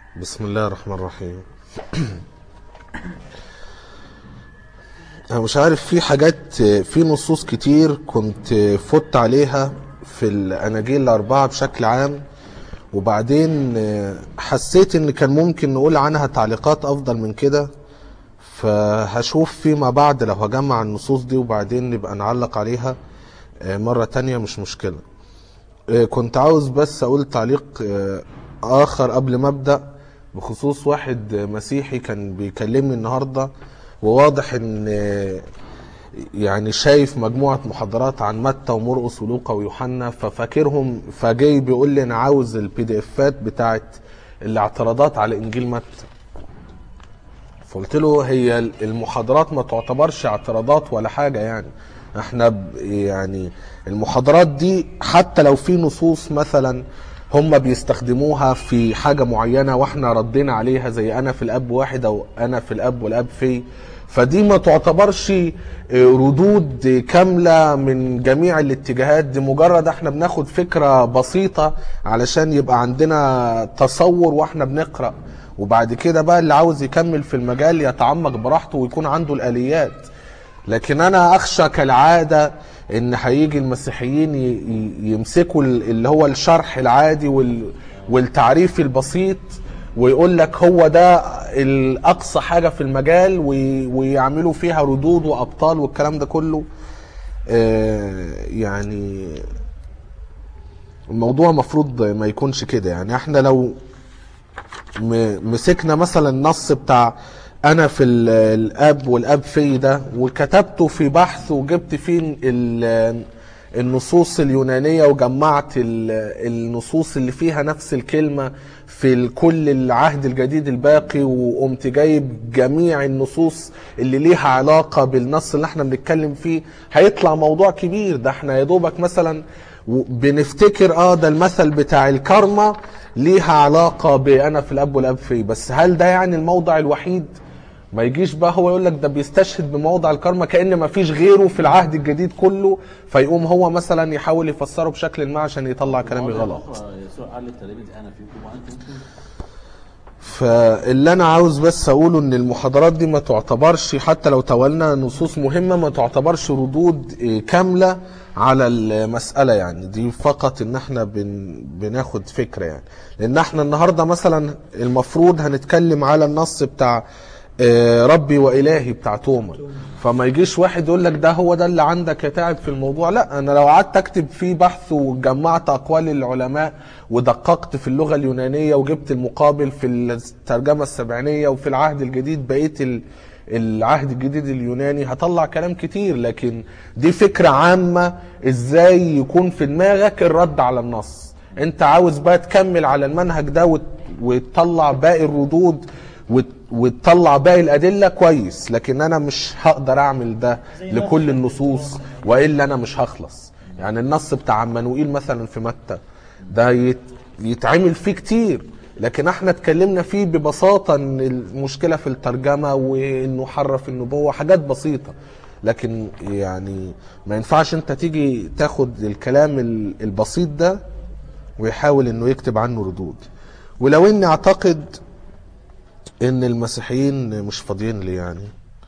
بسم الله الرحمن الرحيم انا مش عارف في حاجات في نصوص كتير كنت فت عليها في الاناجيل الاربعه بشكل عام وبعدين حسيت ان كان ممكن نقول عنها تعليقات افضل من كده فهشوف فيما بعد لو هجمع النصوص دي وبعدين نبقى نعلق عليها مرة تانية مش مشكلة كنت عاوز بس اقول تعليق اخر قبل ما ابدأ بخصوص واحد مسيحي كان بيكلمني النهاردة وواضح ان يعني شايف مجموعة محاضرات عن متى ومرقس ولوقا ويوحنا ففاكرهم فجاي بيقول لي انا عاوز البي دي افات بتاعت الاعتراضات على انجيل متى فقلت له هي المحاضرات ما تعتبرش اعتراضات ولا حاجة يعني احنا يعني المحاضرات دي حتى لو في نصوص مثلا هم بيستخدموها في حاجة معينة واحنا ردينا عليها زي انا في الاب واحد او انا في الاب والاب في فدي ما تعتبرش ردود كاملة من جميع الاتجاهات دي مجرد احنا بناخد فكرة بسيطة علشان يبقى عندنا تصور واحنا بنقرأ وبعد كده بقى اللي عاوز يكمل في المجال يتعمق براحته ويكون عنده الآليات لكن انا اخشى كالعادة ان هيجي المسيحيين يمسكوا اللي هو الشرح العادي والتعريف البسيط ويقول لك هو ده الاقصى حاجه في المجال ويعملوا فيها ردود وابطال والكلام ده كله يعني الموضوع مفروض ما يكونش كده يعني احنا لو مسكنا مثلا النص بتاع انا في الاب والاب في ده وكتبته في بحث وجبت فيه النصوص اليونانية وجمعت النصوص اللي فيها نفس الكلمة في كل العهد الجديد الباقي وقمت جايب جميع النصوص اللي ليها علاقة بالنص اللي احنا بنتكلم فيه هيطلع موضوع كبير ده احنا يا دوبك مثلا بنفتكر اه ده المثل بتاع الكارما ليها علاقة بأنا في الأب والأب في بس هل ده يعني الموضع الوحيد؟ ما يجيش بقى هو يقول لك ده بيستشهد بموضع الكرمة كأن ما فيش غيره في العهد الجديد كله فيقوم هو مثلا يحاول يفسره بشكل ما عشان يطلع كلامي غلط يسوع قال للتلاميذ انا فيكم وانتم فيكم فاللي انا عاوز بس اقوله ان المحاضرات دي ما تعتبرش حتى لو تولنا نصوص مهمة ما تعتبرش ردود كاملة على المسألة يعني دي فقط ان احنا بن بناخد فكرة يعني لان احنا النهاردة مثلا المفروض هنتكلم على النص بتاع ربي والهي بتاع توما فما يجيش واحد يقول لك ده هو ده اللي عندك يا تعب في الموضوع لا انا لو قعدت اكتب فيه بحث وجمعت اقوال العلماء ودققت في اللغه اليونانيه وجبت المقابل في الترجمه السبعينيه وفي العهد الجديد بقيت العهد الجديد اليوناني هطلع كلام كتير لكن دي فكره عامه ازاي يكون في دماغك الرد على النص انت عاوز بقى تكمل على المنهج ده وتطلع باقي الردود وتطلع باقي الادله كويس لكن انا مش هقدر اعمل ده لكل النصوص والا انا مش هخلص يعني النص بتاع عمانوئيل مثلا في متى ده يتعمل فيه كتير لكن احنا اتكلمنا فيه ببساطه ان المشكله في الترجمه وانه حرف النبوه حاجات بسيطه لكن يعني ما ينفعش انت تيجي تاخد الكلام البسيط ده ويحاول انه يكتب عنه ردود ولو اني اعتقد ان المسيحيين مش فاضيين لي يعني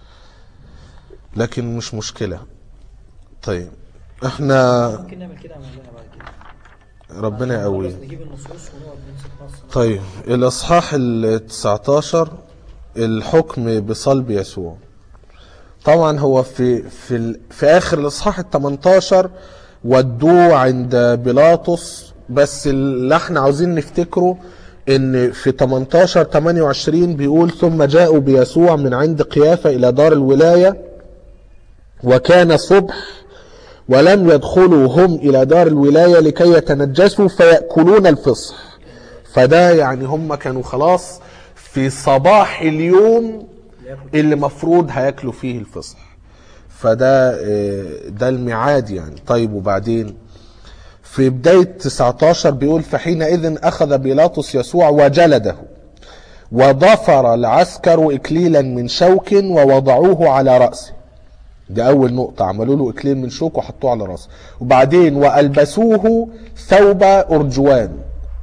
لكن مش مشكلة طيب احنا ممكن نعمل كده عملنا بعد كده ربنا خلاص يقويه نجيب النصوص ونقعد نمسك نص طيب الاصحاح ال 19 الحكم بصلب يسوع طبعا هو في في ال- في اخر الاصحاح ال 18 ودوه عند بيلاطس بس اللي احنا عاوزين نفتكره ان في 18 28 بيقول ثم جاءوا بيسوع من عند قيافه الى دار الولايه وكان صبح ولم يدخلوا هم الى دار الولايه لكي يتنجسوا فياكلون الفصح فده يعني هم كانوا خلاص في صباح اليوم اللي مفروض هياكلوا فيه الفصح فده آه، ده الميعاد يعني طيب وبعدين في بداية 19 بيقول فحينئذ أخذ بيلاطس يسوع وجلده وضفر العسكر إكليلا من شوك ووضعوه على رأسه ده أول نقطة عملوا له إكليل من شوك وحطوه على رأسه وبعدين وألبسوه ثوب أرجوان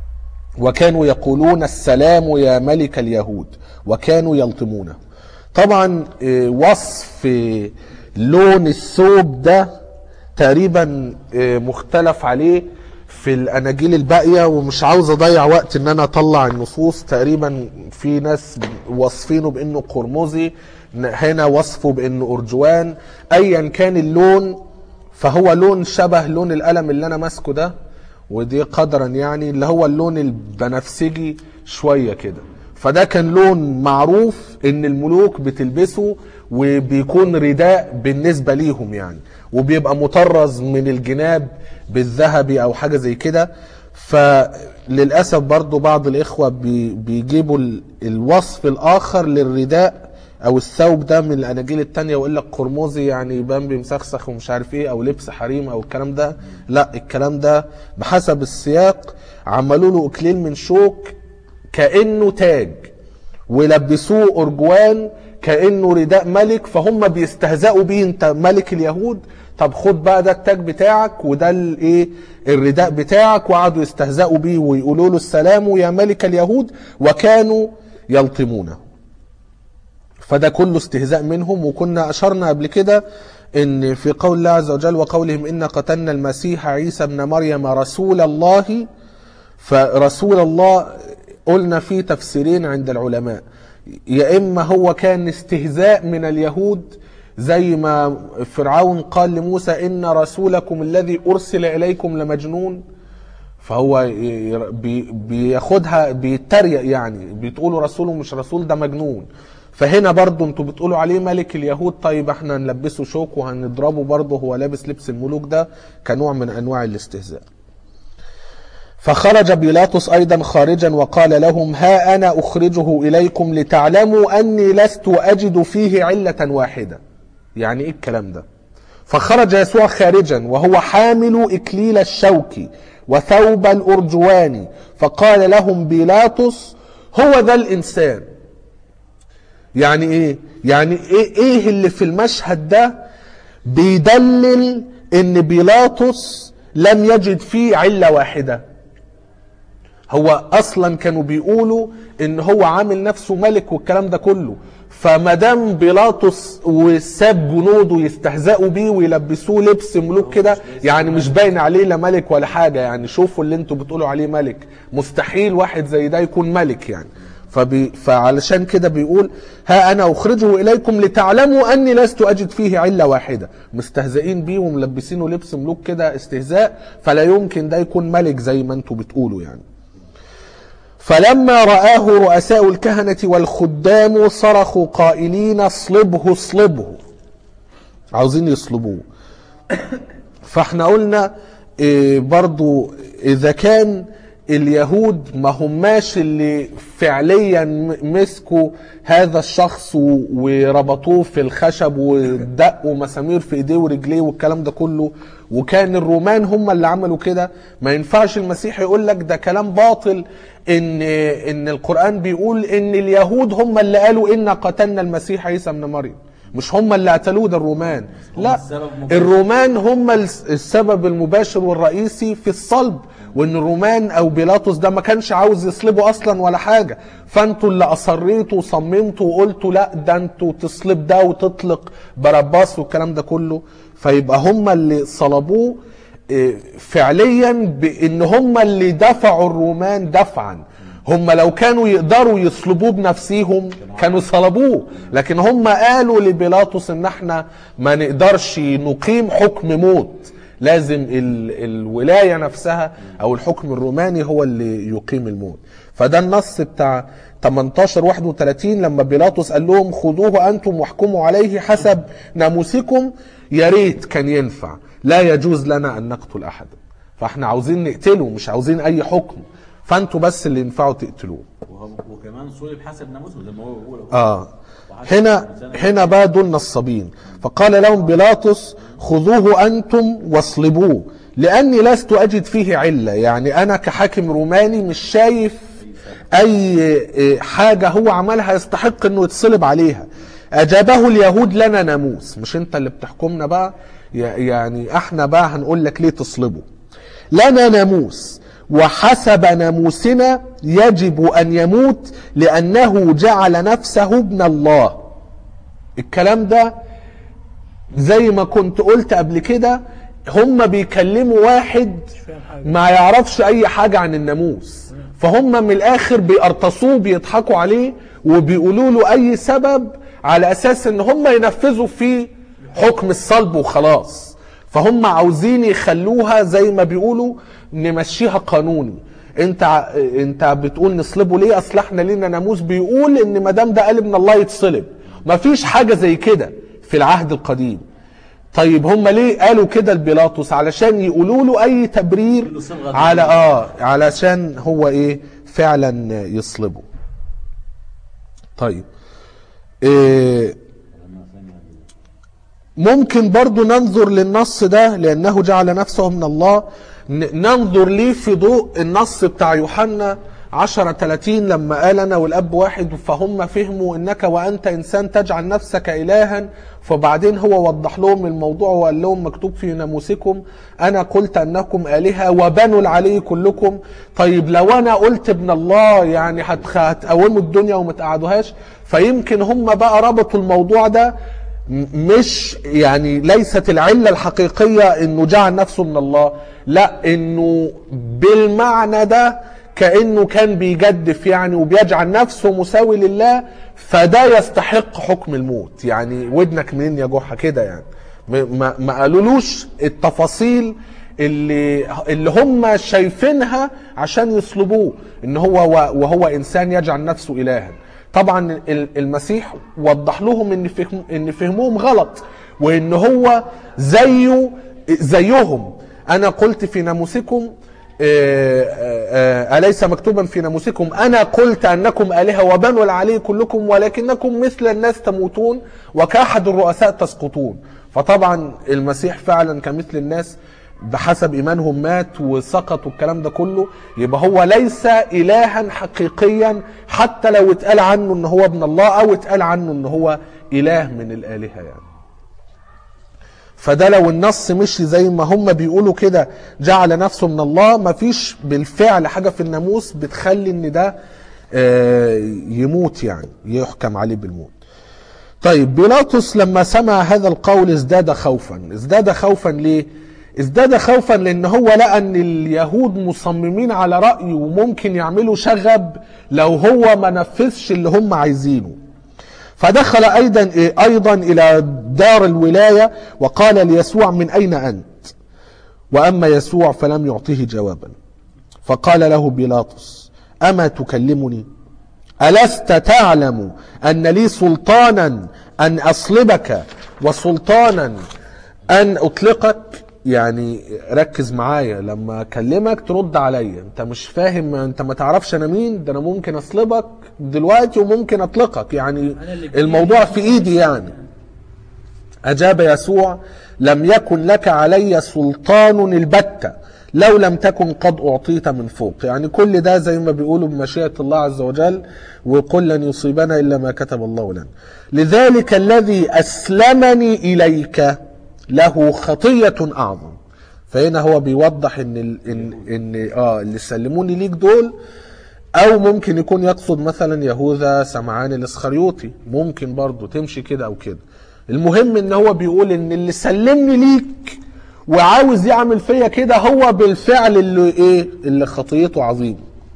وكانوا يقولون السلام يا ملك اليهود وكانوا يلطمونه طبعا آه، وصف آه، لون الثوب ده تقريبا آه، مختلف عليه في الاناجيل الباقيه ومش عاوز اضيع وقت ان انا اطلع النصوص تقريبا في ناس واصفينه بانه قرمزي هنا وصفه بانه ارجوان ايا كان اللون فهو لون شبه لون القلم اللي انا ماسكه ده ودي قدرا يعني اللي هو اللون البنفسجي شويه كده فده كان لون معروف ان الملوك بتلبسه وبيكون رداء بالنسبه ليهم يعني وبيبقى مطرز من الجناب بالذهبي او حاجه زي كده فللاسف برضو بعض الاخوه بي- بيجيبوا ال- الوصف الاخر للرداء او الثوب ده من الاناجيل التانية ويقول لك قرمزي يعني يبان بمسخسخ ومش عارف ايه او لبس حريم او الكلام ده لا الكلام ده بحسب السياق عملوا له اكليل من شوك كانه تاج ولبسوه ارجوان كانه رداء ملك فهم بيستهزئوا بيه انت ملك اليهود طب خد بقى ده التاج بتاعك وده الايه الرداء بتاعك وقعدوا يستهزئوا بيه ويقولوا له السلام يا ملك اليهود وكانوا يلطمونه فده كله استهزاء منهم وكنا اشرنا قبل كده ان في قول الله عز وجل وقولهم ان قتلنا المسيح عيسى ابن مريم رسول الله فرسول الله قلنا فيه تفسيرين عند العلماء يا اما هو كان استهزاء من اليهود زي ما فرعون قال لموسى ان رسولكم الذي ارسل اليكم لمجنون فهو ي- بي- بياخدها بيتريق يعني بتقولوا رسوله مش رسول ده مجنون فهنا برضو انتوا بتقولوا عليه ملك اليهود طيب احنا نلبسه شوك وهنضربه برضه هو لابس لبس الملوك ده كنوع من انواع الاستهزاء فخرج بيلاطس ايضا خارجا وقال لهم ها انا اخرجه اليكم لتعلموا اني لست اجد فيه عله واحده يعني ايه الكلام ده فخرج يسوع خارجا وهو حامل اكليل الشوك وثوب الارجوان فقال لهم بيلاطس هو ذا الانسان يعني ايه يعني ايه ايه اللي في المشهد ده بيدلل ان بيلاطس لم يجد فيه عله واحده هو اصلا كانوا بيقولوا ان هو عامل نفسه ملك والكلام ده كله فما دام بيلاطس وساب جنوده يستهزئوا بيه ويلبسوه لبس ملوك كده يعني مش باين عليه لا ملك ولا حاجه يعني شوفوا اللي انتوا بتقولوا عليه ملك مستحيل واحد زي ده يكون ملك يعني فبي فعلشان كده بيقول ها انا اخرجه اليكم لتعلموا اني لست اجد فيه عله واحده مستهزئين بيه وملبسينه لبس ملوك كده استهزاء فلا يمكن ده يكون ملك زي ما انتوا بتقولوا يعني فلما رآه رؤساء الكهنة والخدام صرخوا قائلين اصلبه اصلبه عاوزين يصلبوه فاحنا قلنا إيه برضو اذا كان اليهود ما هماش اللي فعليا م- مسكوا هذا الشخص و- وربطوه في الخشب ودقوا مسامير في ايديه ورجليه والكلام ده كله وكان الرومان هم اللي عملوا كده ما ينفعش المسيح يقول لك ده كلام باطل ان ان القران بيقول ان اليهود هم اللي قالوا ان قتلنا المسيح عيسى ابن مريم مش هم اللي قتلوه ده الرومان لا السبب مباشر. الرومان هم الس- السبب المباشر والرئيسي في الصلب وان الرومان او بيلاطس ده ما كانش عاوز يصلبه اصلا ولا حاجه فانتوا اللي اصريتوا وصممتوا وقلتوا لا ده انتوا تصلب ده وتطلق باراباس والكلام ده كله فيبقى هم اللي صلبوه إيه، فعليا بان هم اللي دفعوا الرومان دفعا هم لو كانوا يقدروا يصلبوه بنفسهم كانوا صلبوه لكن هم قالوا لبيلاطس ان احنا ما نقدرش نقيم حكم موت لازم ال الولايه نفسها او الحكم الروماني هو اللي يقيم الموت فده النص بتاع 18 31 لما بيلاطس قال لهم خذوه انتم واحكموا عليه حسب ناموسكم يا ريت كان ينفع لا يجوز لنا ان نقتل احدا فاحنا عاوزين نقتله مش عاوزين اي حكم فانتوا بس اللي ينفعوا تقتلوه وهو- وكمان صلب حسب ناموسه زي ما هو بيقول اه هنا هنا بقى دول نصابين فقال لهم بيلاطس خذوه انتم واصلبوه لاني لست اجد فيه عله يعني انا كحاكم روماني مش شايف اي إيه، حاجه هو عملها يستحق انه يتصلب عليها اجابه اليهود لنا ناموس مش انت اللي بتحكمنا بقى ي- يعني احنا بقى هنقول لك ليه تصلبه لنا ناموس وحسب ناموسنا يجب أن يموت لأنه جعل نفسه ابن الله الكلام ده زي ما كنت قلت قبل كده هم بيكلموا واحد فاهم حاجة. ما يعرفش اي حاجة عن الناموس فهم من الاخر بيقرطصوه بيضحكوا عليه وبيقولوا له اي سبب على اساس ان هم ينفذوا فيه حكم الصلب وخلاص فهم عاوزين يخلوها زي ما بيقولوا نمشيها قانوني انت ع- انت بتقول نصلبه ليه اصل احنا لينا ناموس بيقول ان ما دام ده قال ابن الله يتصلب مفيش حاجه زي كده في العهد القديم طيب هم ليه قالوا كده لبيلاطس علشان يقولوا له اي تبرير له صبغة على اه علشان هو ايه فعلا يصلبه طيب إيه ممكن برضو ننظر للنص ده لأنه جعل نفسه من الله ن- ننظر ليه في ضوء النص بتاع يوحنا 10 30 لما قال أنا والأب واحد فهم فهموا إنك وأنت إنسان تجعل نفسك إلها فبعدين هو وضح لهم الموضوع وقال لهم مكتوب في ناموسكم أنا قلت أنكم آلهة وبنوا العلي كلكم طيب لو أنا قلت ابن الله يعني هتخ- هتقوموا الدنيا وما تقعدوهاش فيمكن هم بقى ربطوا الموضوع ده م- مش يعني ليست العلة الحقيقية انه جعل نفسه من الله لا انه بالمعنى ده كأنه كان بيجدف يعني وبيجعل نفسه مساوي لله فده يستحق حكم الموت يعني ودنك منين يا جحا كده يعني م- ما, ما قالولوش التفاصيل اللي اللي هم شايفينها عشان يصلبوه ان هو وهو انسان يجعل نفسه الها طبعا ال- المسيح وضح لهم ان فهم ان فهمهم غلط وان هو زيه زيهم انا قلت في ناموسكم آه، آه، آه، أليس مكتوبا في ناموسكم أنا قلت أنكم آلهة وبنوا العلي كلكم ولكنكم مثل الناس تموتون وكأحد الرؤساء تسقطون فطبعا المسيح فعلا كمثل الناس بحسب إيمانهم مات وسقط والكلام ده كله يبقى هو ليس إلها حقيقيا حتى لو اتقال عنه ان هو ابن الله او اتقال عنه ان هو إله من الآلهة يعني فده لو النص مشي زي ما هم بيقولوا كده جعل نفسه من الله مفيش بالفعل حاجة في الناموس بتخلي ان ده آه، يموت يعني يحكم عليه بالموت طيب بيلاطس لما سمع هذا القول ازداد خوفا ازداد خوفا ليه ازداد خوفا لان هو لقى ان اليهود مصممين على رأيه وممكن يعملوا شغب لو هو ما نفذش اللي هم عايزينه فدخل ايضا ايضا الى دار الولايه وقال ليسوع من اين انت واما يسوع فلم يعطيه جوابا فقال له بيلاطس اما تكلمني الست تعلم ان لي سلطانا ان اصلبك وسلطانا ان اطلقك يعني ركز معايا لما اكلمك ترد عليا انت مش فاهم انت ما تعرفش انا مين ده انا ممكن اصلبك دلوقتي وممكن اطلقك يعني أنا اللي بإيدي. الموضوع في ايدي يعني أجاب يسوع لم يكن لك علي سلطان البتة لو لم تكن قد أعطيت من فوق يعني كل ده زي ما بيقولوا بمشيئة الله عز وجل وقل لن يصيبنا إلا ما كتب الله لنا لذلك الذي أسلمني إليك له خطية أعظم فهنا هو بيوضح ان ال... ان ان اه اللي سلموني ليك دول او ممكن يكون يقصد مثلا يهوذا سمعان الاسخريوطي ممكن برضو تمشي كده او كده المهم ان هو بيقول ان اللي سلمني ليك وعاوز يعمل فيا كده هو بالفعل اللي ايه اللي خطيته عظيمه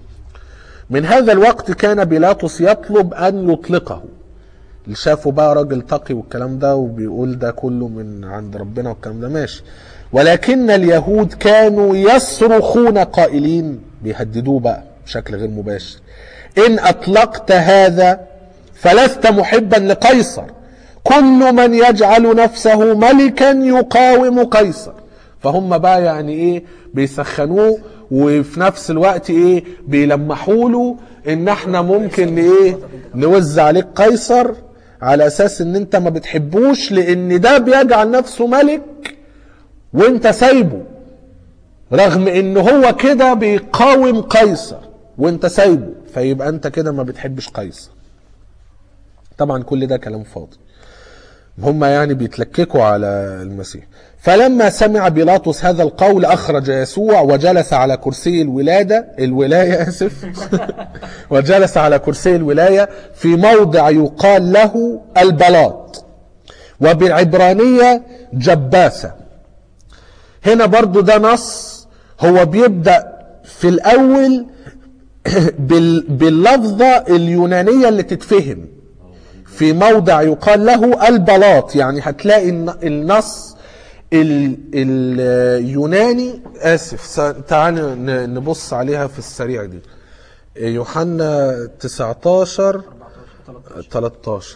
من هذا الوقت كان بيلاطس يطلب ان يطلقه اللي شافوا بقى راجل تقي والكلام ده وبيقول ده كله من عند ربنا والكلام ده ماشي ولكن اليهود كانوا يصرخون قائلين بيهددوه بقى بشكل غير مباشر ان اطلقت هذا فلست محبا لقيصر كل من يجعل نفسه ملكا يقاوم قيصر فهم بقى يعني ايه بيسخنوه وفي نفس الوقت ايه بيلمحوا له ان احنا ممكن ايه نوزع عليك قيصر على اساس ان انت ما بتحبوش لان ده بيجعل نفسه ملك وانت سايبه رغم ان هو كده بيقاوم قيصر وانت سايبه فيبقى انت كده ما بتحبش قيصر طبعا كل ده كلام فاضي هم يعني بيتلككوا على المسيح فلما سمع بيلاطس هذا القول أخرج يسوع وجلس على كرسي الولادة الولاية آسف وجلس على كرسي الولاية في موضع يقال له البلاط وبالعبرانية جباثة هنا برضو ده نص هو بيبدأ في الأول بال- باللفظة اليونانية اللي تتفهم في موضع يقال له البلاط يعني هتلاقي الن- النص ال- اليوناني اسف س- تعال ن- نبص عليها في السريع دي يوحنا 19 13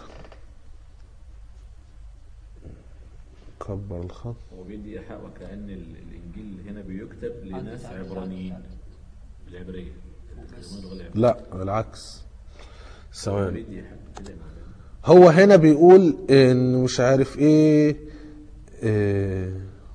كبر الخط هو بيدي ايحاء وكأن ال- الانجيل هنا بيكتب لناس عبرانيين بالعبريه الترجمة اللغة العبرية. لا العكس ثواني بيدي ايحاء كده معناه. هو هنا بيقول ان مش عارف ايه, إيه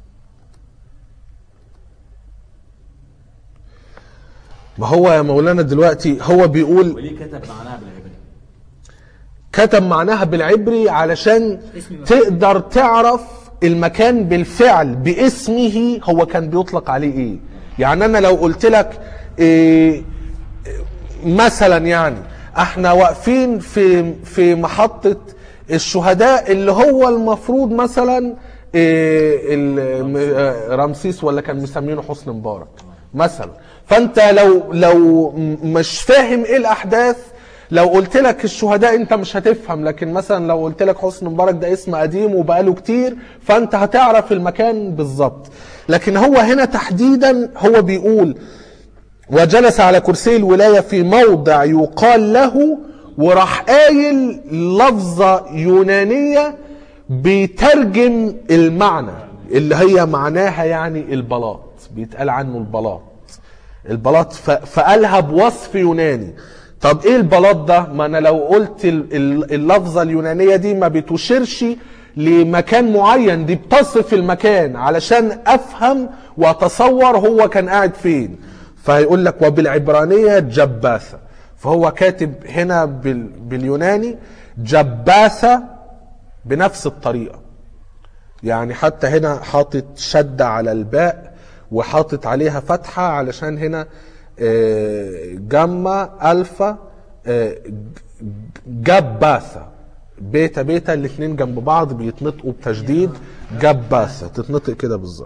ما هو يا مولانا دلوقتي هو بيقول وليه كتب معناها بالعبريه كتب معناها بالعبري علشان اسم المكان. تقدر تعرف المكان بالفعل باسمه هو كان بيطلق عليه ايه يعني انا لو قلت لك إيه مثلا يعني احنا واقفين في في محطة الشهداء اللي هو المفروض مثلا إيه ال- م- آه، رمسيس ولا كان مسمينه حسن مبارك مثلا فانت لو لو م- مش فاهم ايه الاحداث لو قلت لك الشهداء انت مش هتفهم لكن مثلا لو قلت لك حسن مبارك ده اسم قديم وبقاله كتير فانت هتعرف المكان بالظبط لكن هو هنا تحديدا هو بيقول وجلس على كرسي الولاية في موضع يقال له وراح قايل لفظة يونانية بيترجم المعنى اللي هي معناها يعني البلاط بيتقال عنه البلاط البلاط ف- فقالها بوصف يوناني طب ايه البلاط ده ما انا لو قلت ال- ال- اللفظة اليونانية دي ما بتشيرش لمكان معين دي بتصف المكان علشان افهم واتصور هو كان قاعد فين فهيقول لك وبالعبرانية جباثة فهو كاتب هنا بال- باليوناني جباثة بنفس الطريقة يعني حتى هنا حاطط شدة على الباء وحاطط عليها فتحة علشان هنا آه، جاما ألفا آه، ج- جباثة بيتا بيتا الاتنين جنب بعض بيتنطقوا بتشديد جباثة تتنطق كده بالظبط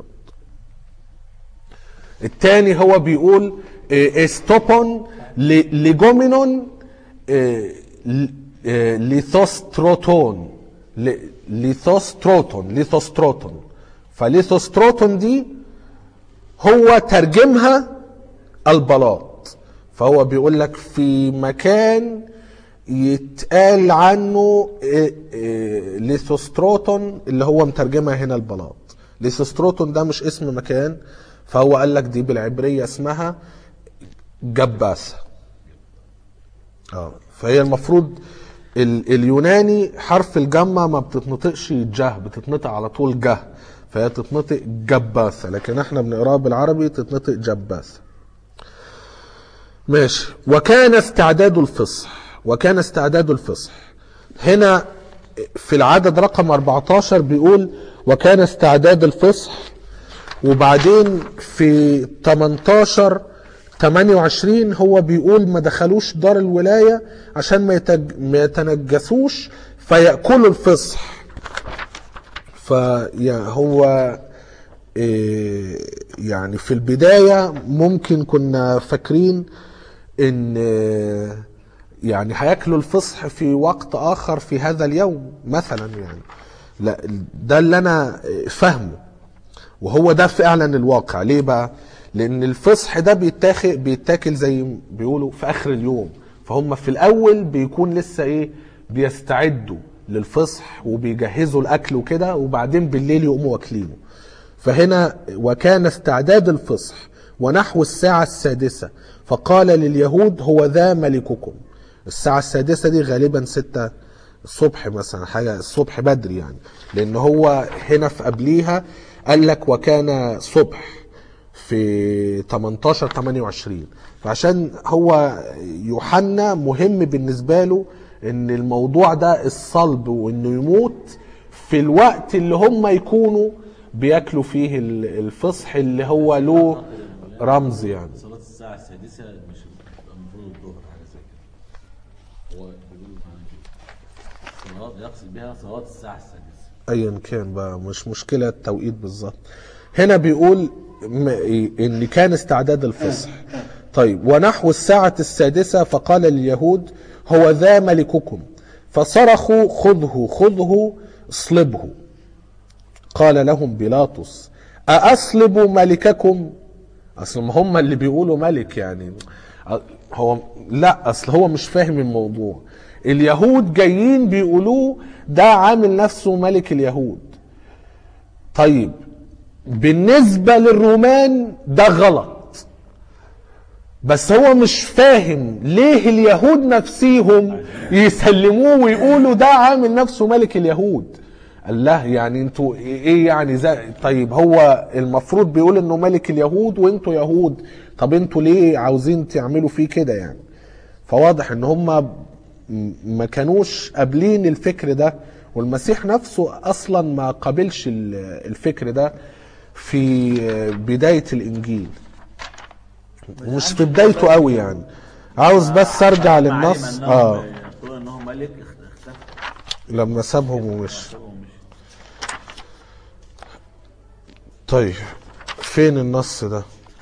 التاني هو بيقول آه، استوبون ل- ليجومينون آه، ل- آه، ليثوستروتون ل- ليثوستروتون ليثوستروتون فليثوستروتون دي هو ترجمها البلاط فهو بيقول لك في مكان يتقال عنه إيه إيه ليثوستروتون اللي هو مترجمها هنا البلاط ليثوستروتون ده مش اسم مكان فهو قال لك دي بالعبرية اسمها جباثة اه فهي المفروض ال اليوناني حرف الجمة ما بتتنطقش جه بتتنطق على طول جه فهي تتنطق جباثة لكن احنا بنقراها بالعربي تتنطق جباثة ماشي وكان استعداد الفصح وكان استعداد الفصح هنا في العدد رقم 14 بيقول وكان استعداد الفصح وبعدين في 18 28 هو بيقول ما دخلوش دار الولاية عشان ما, يتج... ما يتنجسوش فيأكلوا الفصح فهو إيه، يعني في البداية ممكن كنا فاكرين ان آه، يعني هياكلوا الفصح في وقت اخر في هذا اليوم مثلا يعني لا ده اللي انا فاهمه وهو ده فعلا الواقع ليه بقى لان الفصح ده بيتاخد بيتاكل زي ما بيقولوا في اخر اليوم فهم في الاول بيكون لسه ايه بيستعدوا للفصح وبيجهزوا الاكل وكده وبعدين بالليل يقوموا واكلينه فهنا وكان استعداد الفصح ونحو الساعة السادسة فقال لليهود هو ذا ملككم الساعة السادسة دي غالبا ستة الصبح مثلا حاجة الصبح بدري يعني لأن هو هنا في قبليها قال لك وكان صبح في 18 28 فعشان هو يوحنا مهم بالنسبة له ان الموضوع ده الصلب وانه يموت في الوقت اللي هم يكونوا بياكلوا فيه ال- الفصح اللي هو له رمز يعني صلاة الساعة السادسة مش بتبقى المفروض الظهر حاجة زي كده هو بيقول معانا كده صلاة يقصد بها صلاة الساعة السادسة ايا كان بقى مش مشكله التوقيت بالظبط هنا بيقول م- ان كان استعداد الفصح طيب ونحو الساعة السادسة فقال لليهود هو ذا ملككم فصرخوا خذه خذه اصلبه قال لهم بيلاطس أأصلب ملككم أصل ما هم اللي بيقولوا ملك يعني هو لا أصل هو مش فاهم الموضوع اليهود جايين بيقولوه ده عامل نفسه ملك اليهود طيب بالنسبة للرومان ده غلط بس هو مش فاهم ليه اليهود نفسيهم يسلموه ويقولوا ده عامل نفسه ملك اليهود قال له يعني انتوا ايه يعني زي طيب هو المفروض بيقول انه ملك اليهود وانتوا يهود طب انتوا ليه عاوزين تعملوا فيه كده يعني فواضح ان هم ما كانوش قابلين الفكر ده والمسيح نفسه اصلا ما قابلش ال- الفكر ده في بداية الانجيل مش في بدايته قوي يعني عاوز بس ارجع لما علم للنص انهم اه يقولون انه ملك اخ- اختفى لما سابهم ومشي سابهم ومشي طيب فين النص ده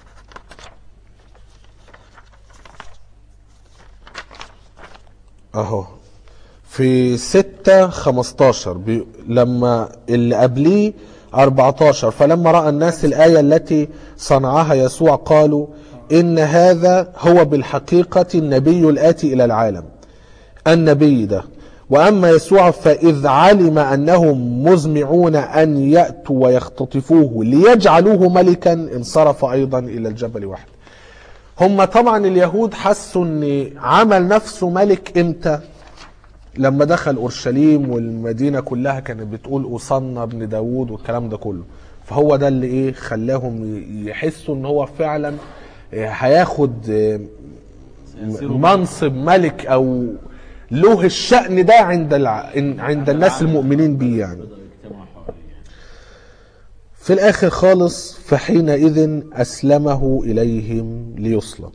اهو في ستة خمستاشر بي... لما اللي قبليه 14 فلما رأى الناس الآية التي صنعها يسوع قالوا إن هذا هو بالحقيقة النبي الآتي إلى العالم النبي ده وأما يسوع فإذ علم أنهم مزمعون أن يأتوا ويختطفوه ليجعلوه ملكا انصرف أيضا إلى الجبل وحده هم طبعا اليهود حسوا ان عمل نفسه ملك امتى لما دخل اورشليم والمدينه كلها كانت بتقول اوصنا ابن داوود والكلام ده كله فهو ده اللي ايه خلاهم ي- يحسوا ان هو فعلا آه، هياخد آه، سيصيروا منصب ملك او له الشأن ده عند الع... عند الناس المؤمنين بيه يعني بدأوا يجتمعوا حواليه يعني. في الآخر خالص فحينئذ أسلمه إليهم ليصلب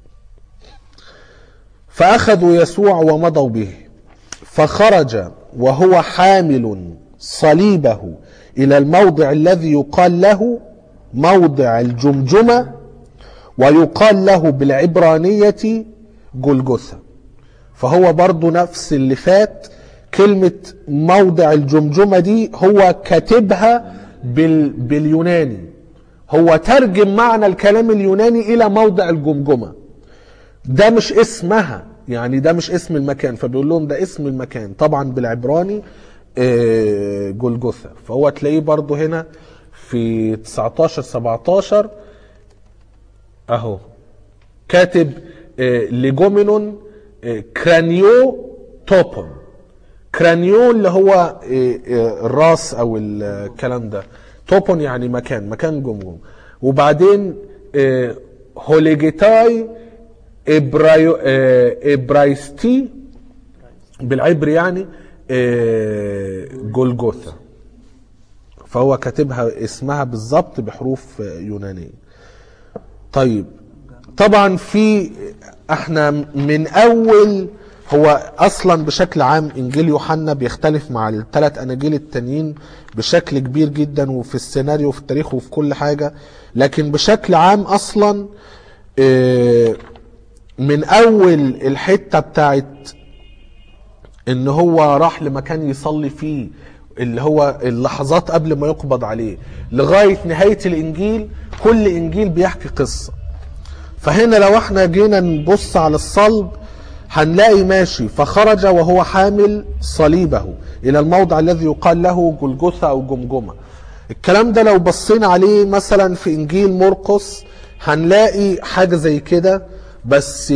فأخذوا يسوع ومضوا به فخرج وهو حامل صليبه إلى الموضع الذي يقال له موضع الجمجمة ويقال له بالعبرانية جلجثة فهو برضو نفس اللي فات كلمة موضع الجمجمة دي هو كاتبها بال باليوناني هو ترجم معنى الكلام اليوناني إلى موضع الجمجمة ده مش اسمها يعني ده مش اسم المكان فبيقول لهم ده اسم المكان طبعا بالعبراني آه، جلجثة فهو تلاقيه برضو هنا في 19 17 اهو كاتب آه، ليجومينون آه، كرانيو توبون كرانيو اللي هو آه، آه، الراس او الكلام ده توبون يعني مكان مكان جمجم وبعدين آه، هوليجيتاي إبرايو آه، إبرايستي بالعبري يعني آه، جولجوثا فهو كاتبها اسمها بالظبط بحروف آه، يونانيه طيب طبعا في احنا من اول هو اصلا بشكل عام انجيل يوحنا بيختلف مع الثلاث اناجيل التانيين بشكل كبير جدا وفي السيناريو وفي التاريخ وفي كل حاجه لكن بشكل عام اصلا آه، من اول الحته بتاعت ان هو راح لمكان يصلي فيه اللي هو اللحظات قبل ما يقبض عليه لغايه نهايه الانجيل كل انجيل بيحكي قصه فهنا لو احنا جينا نبص على الصلب هنلاقي ماشي فخرج وهو حامل صليبه الى الموضع الذي يقال له جلجثة او جمجمة الكلام ده لو بصينا عليه مثلا في انجيل مرقس هنلاقي حاجة زي كده بس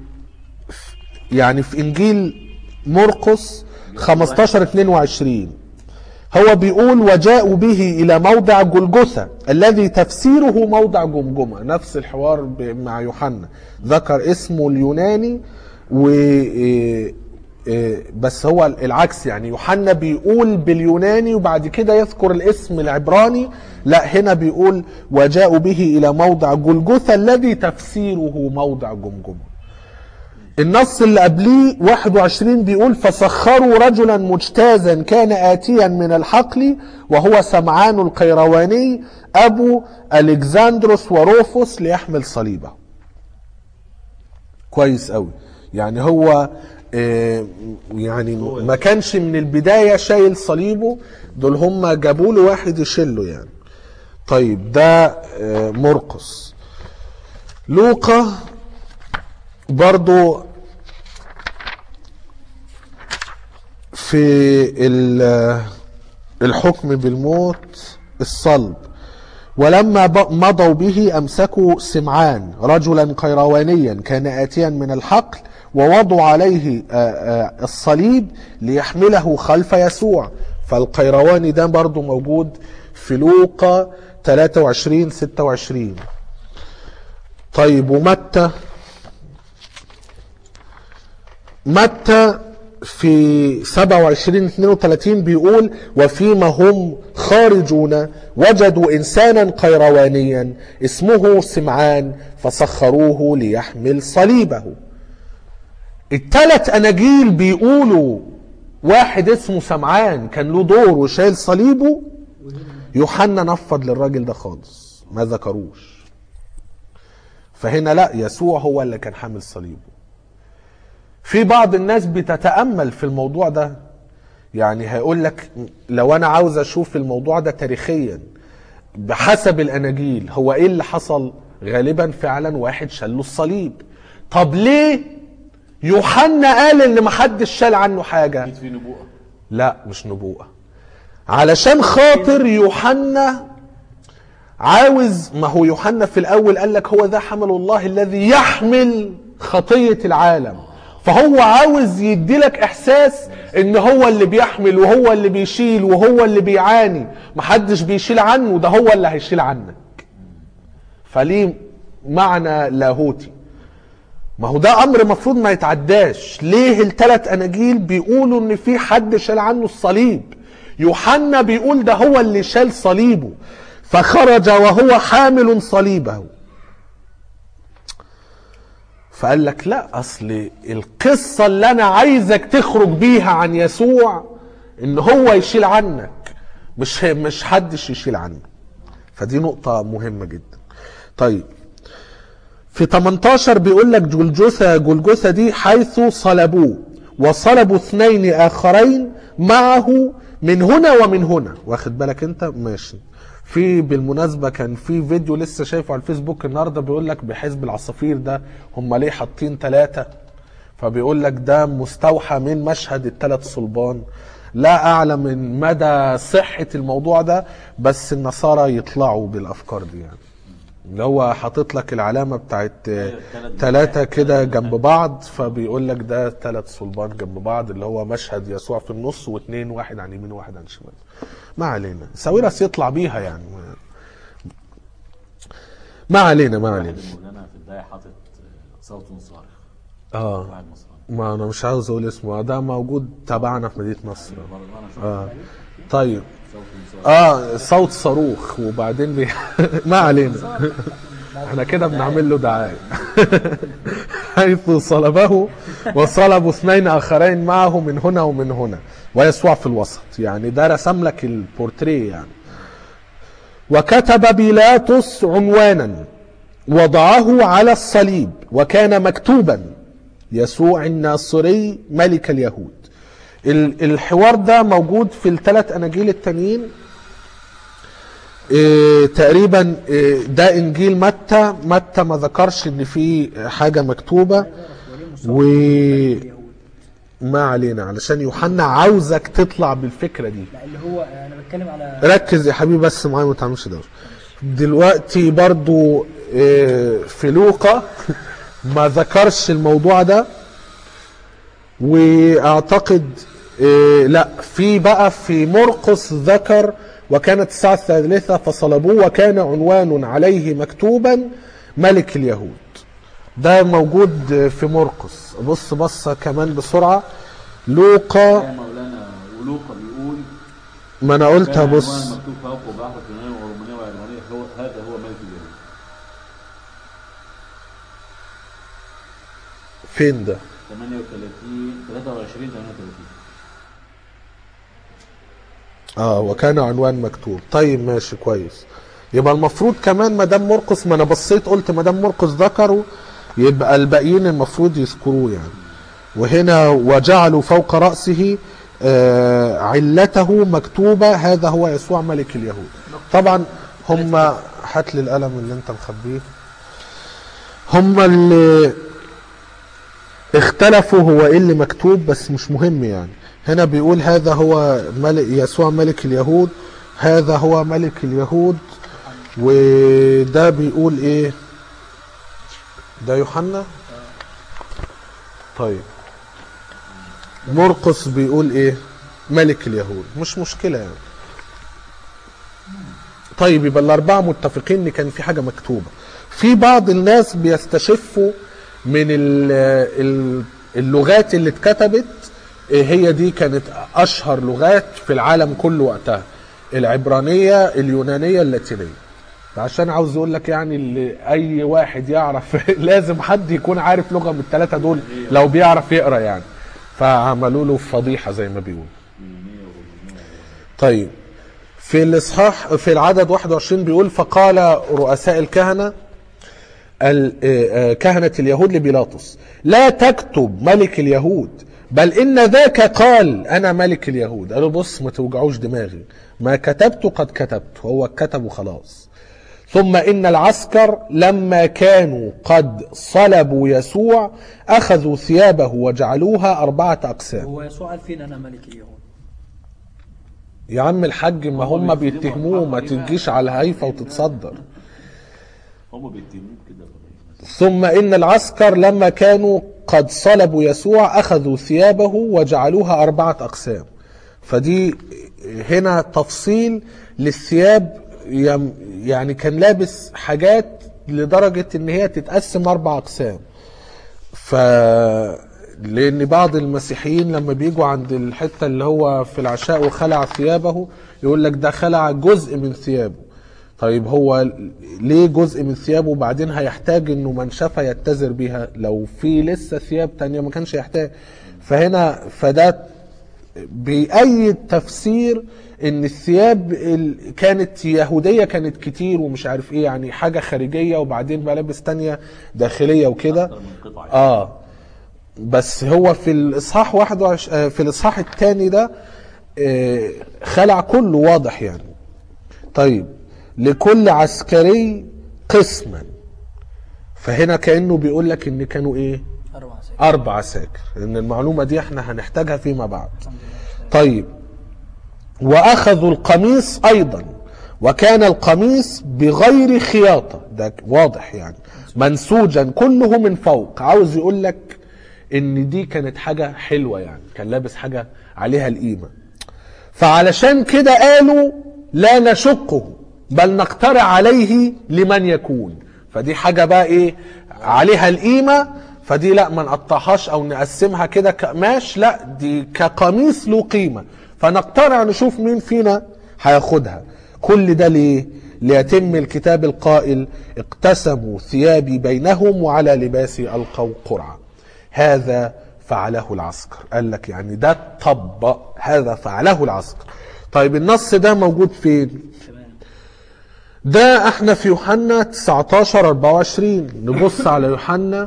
يعني في انجيل مرقس 15 22 هو بيقول وجاءوا به الى موضع جلجثة الذي تفسيره موضع جمجمة نفس الحوار ب- مع يوحنا ذكر اسمه اليوناني و إيه، بس هو العكس يعني يوحنا بيقول باليوناني وبعد كده يذكر الاسم العبراني لا هنا بيقول وجاءوا به الى موضع جلجثة الذي تفسيره موضع جمجمه النص اللي قبليه 21 بيقول فسخروا رجلا مجتازا كان آتيا من الحقل وهو سمعان القيرواني أبو ألكسندروس وروفوس ليحمل صليبه كويس قوي يعني هو آه، يعني ما كانش من البداية شايل صليبه دول هم جابوا له واحد يشيله يعني طيب ده آه، مرقس لوقا برضو في ال- الحكم بالموت الصلب ولما ب- مضوا به أمسكوا سمعان رجلا قيروانيا كان آتيا من الحقل ووضعوا عليه آه، آه، الصليب ليحمله خلف يسوع فالقيرواني ده برضو موجود في لوقا 23 26 طيب ومتى متى في 27 32 بيقول وفيما هم خارجون وجدوا انسانا قيروانيا اسمه سمعان فسخروه ليحمل صليبه الثلاث اناجيل بيقولوا واحد اسمه سمعان كان له دور وشايل صليبه يوحنا نفض للراجل ده خالص ما ذكروش فهنا لا يسوع هو اللي كان حامل صليبه في بعض الناس بتتأمل في الموضوع ده يعني هيقول لك لو انا عاوز اشوف الموضوع ده تاريخيا بحسب الاناجيل هو ايه اللي حصل غالبا فعلا واحد شال له الصليب طب ليه يوحنا قال ان محدش شال عنه حاجه اكيد في نبوءه لا مش نبوءة علشان خاطر يوحنا عاوز ما هو يوحنا في الاول قال لك هو ذا حمل الله الذي يحمل خطية العالم فهو عاوز يدي لك احساس ان هو اللي بيحمل وهو اللي بيشيل وهو اللي بيعاني محدش بيشيل عنه ده هو اللي هيشيل عنك فليه معنى لاهوتي ما هو ده امر مفروض ما يتعداش ليه الثلاث اناجيل بيقولوا ان في حد شال عنه الصليب يوحنا بيقول ده هو اللي شال صليبه فخرج وهو حامل صليبه فقال لك لا اصل القصه اللي انا عايزك تخرج بيها عن يسوع ان هو يشيل عنك مش مش حدش يشيل عنك فدي نقطه مهمه جدا طيب في 18 بيقول لك جلجثة جلجثة دي حيث صلبوه وصلبوا اثنين آخرين معه من هنا ومن هنا واخد بالك انت ماشي في بالمناسبة كان في فيديو لسه شايفه على الفيسبوك النهاردة بيقول لك بحزب العصافير ده هم ليه حاطين ثلاثة فبيقول لك ده مستوحى من مشهد الثلاث صلبان لا اعلم من مدى صحة الموضوع ده بس النصارى يطلعوا بالافكار دي يعني اللي هو حاطط لك العلامة بتاعت التلات ثلاثة كده جنب بعض فبيقول لك ده ثلاث صلبان جنب بعض اللي هو مشهد يسوع في النص واثنين واحد عن يمين وواحد عن شمال ما علينا ساويرس يطلع بيها يعني ما علينا ما علينا واحد المولانا في البدايه حاطط آه، صوت صارخ اه واحد مصري ما انا مش عاوز اقول اسمه ده موجود تبعنا في مدينة نصر برضه انا شفت اه طيب صوت صارخ اه صوت صاروخ وبعدين بي... ما علينا احنا كده بنعمل له دعايه حيث صلبه وصلبوا اثنين اخرين معه من هنا ومن هنا ويسوع في الوسط يعني ده رسم لك البورتريه يعني وكتب بيلاطس عنوانا وضعه على الصليب وكان مكتوبا يسوع الناصري ملك اليهود ال- الحوار ده موجود في الثلاث اناجيل التانيين إيه تقريبا إيه ده انجيل متى متى ما ذكرش ان في حاجه مكتوبه و ما علينا علشان يوحنا عاوزك تطلع بالفكره دي لا اللي هو انا بتكلم على ركز يا حبيبي بس معايا ما تعملش دوشه دلوقتي برضو إيه، في لوقا ما ذكرش الموضوع ده واعتقد إيه، لا في بقى في مرقس ذكر وكانت الساعة الثالثة فصلبوه وكان عنوان عليه مكتوبا ملك اليهود ده موجود في مرقس بص بصة كمان بسرعة لوقا يا مولانا ولوقا بيقول ما انا قلت كان عنوان هبص مكتوب فوقه بأحرف يونانية ورومانية وعلمانية هو هذا هو ملك اليهود فين ده 38 23 38 اه وكان عنوان مكتوب طيب ماشي كويس يبقى المفروض كمان ما دام مرقس ما انا بصيت قلت ما دام مرقس ذكره يبقى الباقيين المفروض يذكروه يعني وهنا وجعلوا فوق رأسه آه علته مكتوبة هذا هو يسوع ملك اليهود طبعا هم هات لي القلم اللي انت مخبيه هم اللي اختلفوا هو ايه اللي مكتوب بس مش مهم يعني هنا بيقول هذا هو ملك يسوع ملك اليهود هذا هو ملك اليهود وده بيقول ايه ده يوحنا طيب مرقس بيقول ايه ملك اليهود مش مشكلة يعني طيب يبقى الأربعة متفقين إن كان في حاجة مكتوبة في بعض الناس بيستشفوا من ال- ال- اللغات اللي اتكتبت إيه هي دي كانت أشهر لغات في العالم كله وقتها العبرانية اليونانية اللاتينية عشان عاوز يقول لك يعني اللي اي واحد يعرف لازم حد يكون عارف لغه من الثلاثه دول لو بيعرف يقرا يعني فعملوا له فضيحه زي ما بيقول طيب في الاصحاح في العدد 21 بيقول فقال رؤساء الكهنه ال- آه، آه، كهنة اليهود لبيلاطس لا تكتب ملك اليهود بل إن ذاك قال أنا ملك اليهود قالوا بص ما توجعوش دماغي ما كتبت قد كتبت هو كتب وخلاص ثم إن العسكر لما كانوا قد صلبوا يسوع أخذوا ثيابه وجعلوها أربعة أقسام هو يسوع قال فين انا ملك اليهود يا عم الحاج ما هم هم بيتهموه ما بيتهموه. تجيش على الهيفا وتتصدر هم بيتهموه كده ثم إن العسكر لما كانوا قد صلبوا يسوع أخذوا ثيابه وجعلوها أربعة أقسام فدي هنا تفصيل للثياب يم- يعني كان لابس حاجات لدرجة إن هي تتقسم أربع أقسام ف لان بعض المسيحيين لما بيجوا عند الحته اللي هو في العشاء وخلع ثيابه يقول لك ده خلع جزء من ثيابه طيب هو ليه جزء من ثيابه وبعدين هيحتاج انه منشفه يتزر بيها لو في لسه ثياب تانية ما كانش يحتاج فهنا فده بأي تفسير ان الثياب ال- كانت يهودية كانت كتير ومش عارف ايه يعني حاجة خارجية وبعدين ملابس تانية داخلية وكده أكتر من قطعة يعني. اه بس هو في الاصحاح 21 في الاصحاح الثاني ده آه، خلع كله واضح يعني طيب لكل عسكري قسما فهنا كانه بيقول لك ان كانوا ايه اربع ساعات اربع عساكر ان المعلومه دي احنا هنحتاجها فيما بعد طيب واخذوا القميص ايضا وكان القميص بغير خياطه ده واضح يعني منسوجا كله من فوق عاوز يقول لك ان دي كانت حاجه حلوه يعني كان لابس حاجه عليها القيمه فعلشان كده قالوا لا نشقه بل نقترع عليه لمن يكون فدي حاجة بقى ايه عليها القيمة فدي لا ما نقطعهاش او نقسمها كده كقماش لا دي كقميص له قيمة فنقترع نشوف مين فينا هياخدها كل ده ليه ليتم الكتاب القائل اقتسموا ثيابي بينهم وعلى لباسي القوا قرعه هذا فعله العسكر قال لك يعني ده طبق هذا فعله العسكر طيب النص ده موجود فين تمام ده احنا في يوحنا 19 24 نبص على يوحنا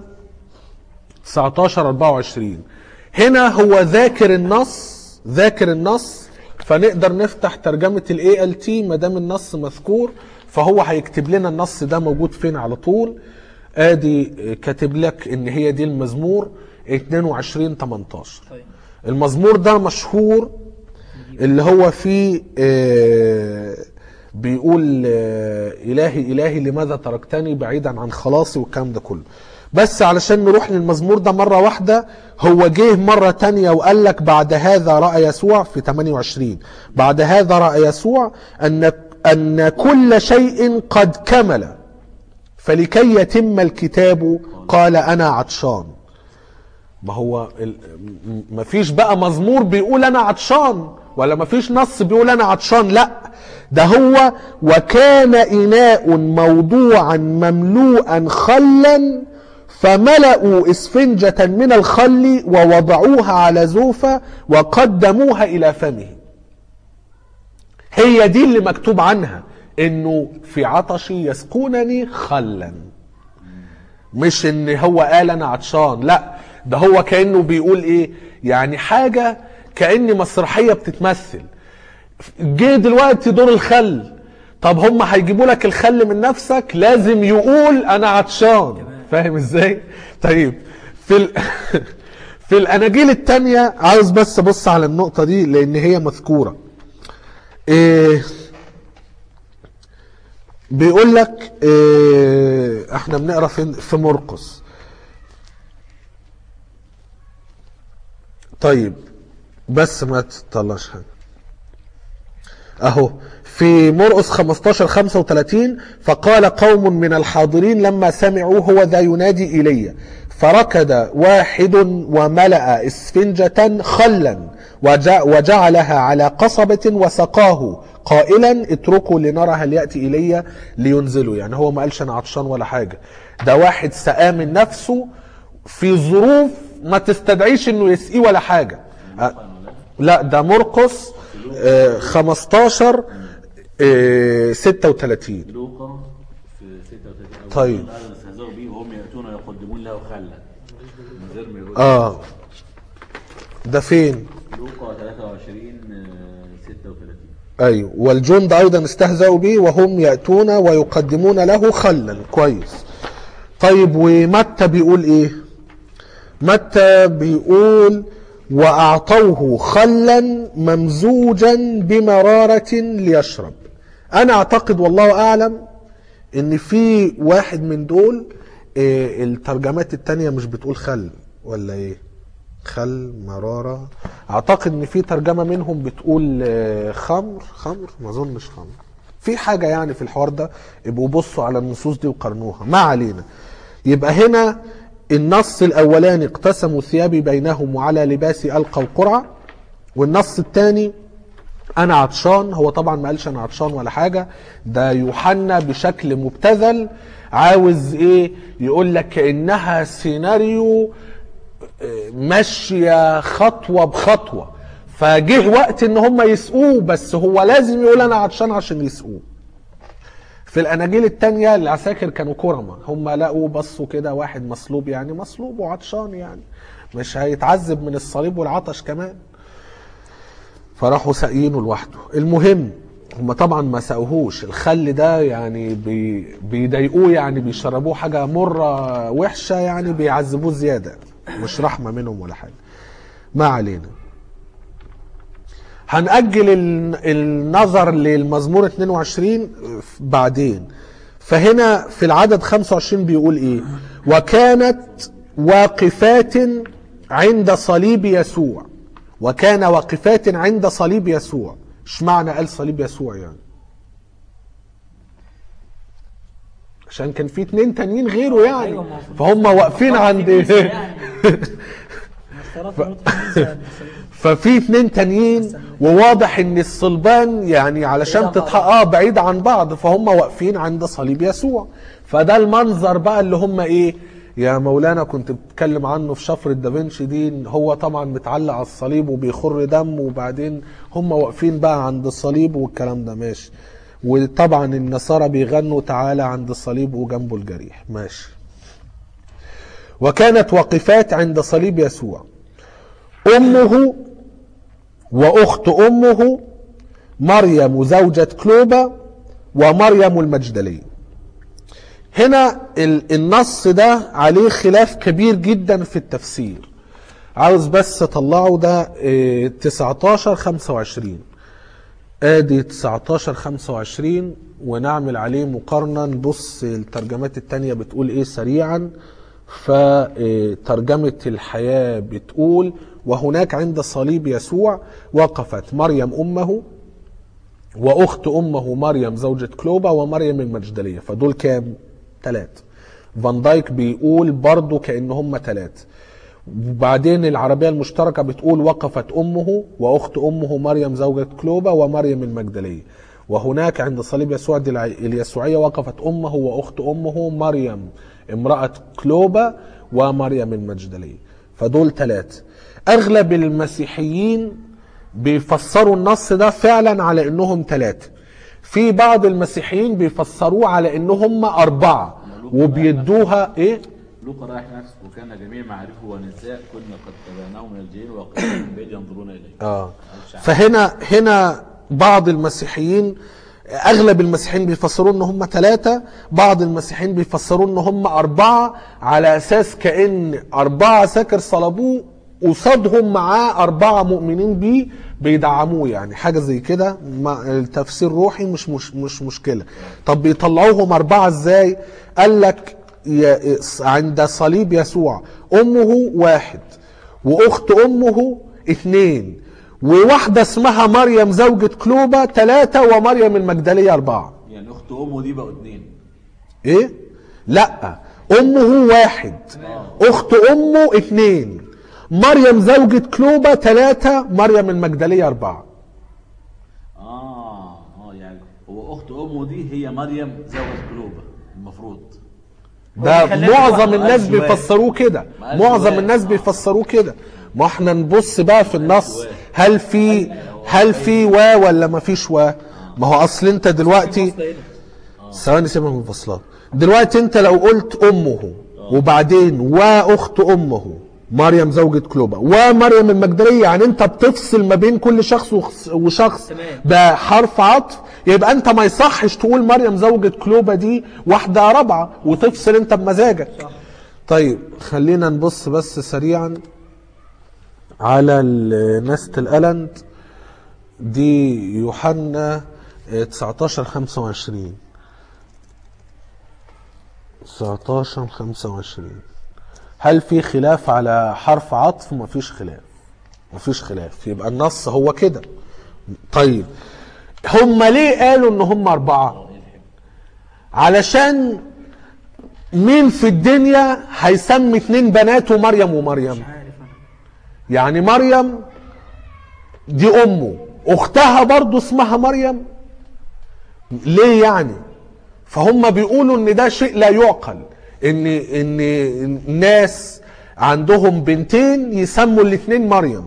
19 24 هنا هو ذاكر النص ذاكر النص فنقدر نفتح ترجمة الاي ال تي ما دام النص مذكور فهو هيكتب لنا النص ده موجود فين على طول ادي كاتب لك ان هي دي المزمور 22 18 طيب المزمور ده مشهور اللي هو فيه آه، بيقول آه، إلهي إلهي لماذا تركتني بعيدا عن خلاصي والكلام ده كله بس علشان نروح للمزمور ده مرة واحدة هو جه مرة تانية وقال لك بعد هذا رأى يسوع في 28 بعد هذا رأى يسوع أن أن كل شيء قد كمل فلكي يتم الكتاب قال أنا عطشان ما هو ال... م- مفيش بقى مزمور بيقول انا عطشان ولا مفيش نص بيقول انا عطشان لا ده هو وكان اناء موضوعا مملوءا خلا فملأوا اسفنجة من الخل ووضعوها على زوفة وقدموها الى فمه هي دي اللي مكتوب عنها انه في عطشي يسقونني خلا مش ان هو قال انا عطشان لا ده هو كانه بيقول ايه يعني حاجه كان مسرحيه بتتمثل جه دلوقتي دور الخل طب هم هيجيبوا لك الخل من نفسك لازم يقول انا عطشان فاهم ازاي طيب في ال... في الاناجيل التانية عاوز بس ابص على النقطه دي لان هي مذكوره إيه بيقول لك إيه احنا بنقرا في في مرقس طيب بس ما تطلعش حاجه اهو في مرقس 15 35 فقال قوم من الحاضرين لما سمعوا هو ذا ينادي ايليا فركض واحد وملأ اسفنجة خلا وجع- وجعلها على قصبة وسقاه قائلا اتركوا لنرى هل يأتي إلي لينزلوا يعني هو ما قالش أنا عطشان ولا حاجة ده واحد سقاه من نفسه في ظروف ما تستدعيش انه يسقيه ولا حاجة أه، لا ده مرقس آه، 15 آه، 36 لوقا في 36 طيب. هذا استهزأوا به وهم يأتون ويقدمون له خلا من غير ما يقول اه ده فين لوقا 23 آه، 36 ايوه والجند ايضا استهزأوا به وهم يأتون ويقدمون له خلا كويس طيب ومتى بيقول ايه متى بيقول واعطوه خلا ممزوجا بمرارة ليشرب انا اعتقد والله اعلم ان في واحد من دول إيه الترجمات التانية مش بتقول خل ولا ايه خل مرارة اعتقد ان في ترجمة منهم بتقول آه، خمر خمر ما اظنش خمر في حاجة يعني في الحوار ده يبقوا بصوا على النصوص دي وقارنوها ما علينا يبقى هنا النص الاولاني اقتسموا ثيابي بينهم وعلى لباسي القوا قرعة والنص الثاني انا عطشان هو طبعا ما قالش انا عطشان ولا حاجه ده يوحنا بشكل مبتذل عاوز ايه يقول لك كانها سيناريو آه، ماشيه خطوه بخطوه فجه وقت ان هم يسقوه بس هو لازم يقول انا عطشان عشان يسقوه في الاناجيل التانية العساكر كانوا كرمة هم لقوا بصوا كده واحد مصلوب يعني مصلوب وعطشان يعني مش هيتعذب من الصليب والعطش كمان فراحوا ساقيينه لوحده المهم هم طبعا ما سقوهوش الخل ده يعني بي بيضايقوه يعني بيشربوه حاجه مره وحشه يعني بيعذبوه زياده مش رحمه منهم ولا حاجه ما علينا هنأجل ال- النظر للمزمور 22 بعدين فهنا في العدد 25 بيقول ايه وكانت واقفات عند صليب يسوع وكان واقفات عند صليب يسوع اشمعنى قال صليب يسوع يعني عشان كان في اتنين تانيين غيره يعني أيوة، ما هو- فهم واقفين عند يعني. اشترط نطق الميزان. ففي اتنين تانيين وواضح ان الصلبان يعني علشان بعيد عن تتحقق اه بعيد عن بعض فهم واقفين عند صليب يسوع فده المنظر بقى اللي هم ايه يا مولانا كنت بتكلم عنه في شفرة دافنشي دي إن هو طبعا متعلق على الصليب وبيخر دم وبعدين هم واقفين بقى عند الصليب والكلام ده ماشي وطبعا النصارى بيغنوا تعالى عند الصليب وجنبه الجريح ماشي وكانت واقفات عند صليب يسوع أمه وأخت أمه مريم زوجة كلوبا ومريم المجدلية هنا ال- النص ده عليه خلاف كبير جدا في التفسير عاوز بس اطلعه ده إيه، 19 25 ادي 19 25 ونعمل عليه مقارنة نبص الترجمات التانية بتقول ايه سريعا فترجمة الحياة بتقول وهناك عند صليب يسوع وقفت مريم أمه وأخت أمه مريم زوجة كلوبا ومريم المجدلية فدول كام؟ ثلاثة فان دايك بيقول برضو كأن هم ثلاثة وبعدين العربية المشتركة بتقول وقفت أمه وأخت أمه مريم زوجة كلوبا ومريم المجدلية وهناك عند صليب يسوع دي الع- اليسوعية وقفت أمه وأخت أمه مريم امرأة كلوبا ومريم المجدلية فدول ثلاثة أغلب المسيحيين بيفسروا النص ده فعلا على انهم ثلاثة في بعض المسيحيين بيفسروه على انهم أربعة وبيدوها ايه لوقا رايح نفسه وكان جميع معارفه ونساء كنا قد تبعناه من الجيل وقفوا من بعيد ينظرون اليه اه فهنا هنا بعض المسيحيين اغلب المسيحيين بيفسروا ان هم ثلاثة بعض المسيحيين بيفسروا ان هم اربعة على اساس كأن اربعة ساكر صلبوه قصادهم معاه اربعة مؤمنين بيه بيدعموه يعني حاجة زي كده ما- التفسير روحي مش مش مش مشكلة طب بيطلعوهم اربعة ازاي قال لك ي- عند صليب يسوع امه واحد واخت امه اثنين وواحدة اسمها مريم زوجة كلوبا ثلاثة ومريم المجدلية أربعة يعني اخت امه دي بقوا اتنين إيه؟ لا أمه واحد أخت أمه اثنين مريم زوجة كلوبا ثلاثة مريم المجدلية أربعة اه اه يعني هو اخت امه دي هي مريم زوجة كلوبا المفروض ده بيخليها معظم واحدة. الناس قال سؤال. بيفسروه كده ما قال معظم سؤال. الناس آه. بيفسروه كده ما احنا نبص بقى في النص سؤال. هل في هل في و ولا ما فيش و ما هو اصل انت دلوقتي فصل هنا. ثواني سيبها من الفصلات دلوقتي انت لو قلت امه وبعدين واخت امه مريم زوجة كلوبا ومريم المجدلية يعني انت بتفصل ما بين كل شخص وخص- وشخص تمام. بحرف عطف يبقى انت ما يصحش تقول مريم زوجة كلوبا دي واحدة رابعة وتفصل انت بمزاجك صح. طيب خلينا نبص بس سريعا على ال- نست الألند دي يوحنا اه، 19 25 19 25 هل في خلاف على حرف عطف مفيش خلاف مفيش خلاف يبقى النص هو كده طيب هم ليه قالوا ان هم اربعه علشان مين في الدنيا هيسمي اتنين بناته مريم ومريم عارف انا يعني مريم دي امه اختها برضو اسمها مريم ليه يعني فهم بيقولوا ان ده شيء لا يعقل ان ان ناس عندهم بنتين يسموا الاثنين مريم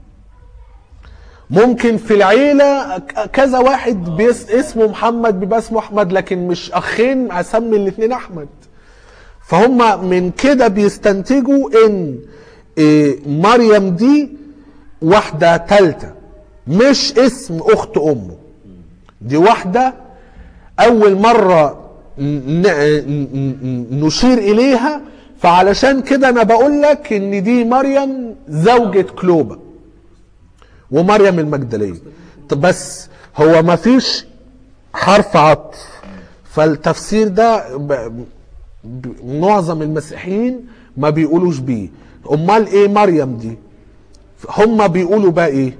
ممكن في العيلة ك- كذا واحد بيس اسمه محمد بيبقى اسمه احمد لكن مش اخين اسمي الاثنين احمد فهم من كده بيستنتجوا ان إيه، مريم دي واحدة تالتة مش اسم اخت امه دي واحدة اول مرة ن- ن- ن- نشير اليها فعلشان كده انا بقول لك ان دي مريم زوجة كلوبا ومريم المجدلية طب بس هو ما فيش حرف عطف فالتفسير ده ب- ب- معظم المسيحيين ما بيقولوش بيه امال ايه مريم دي هم بيقولوا بقى ايه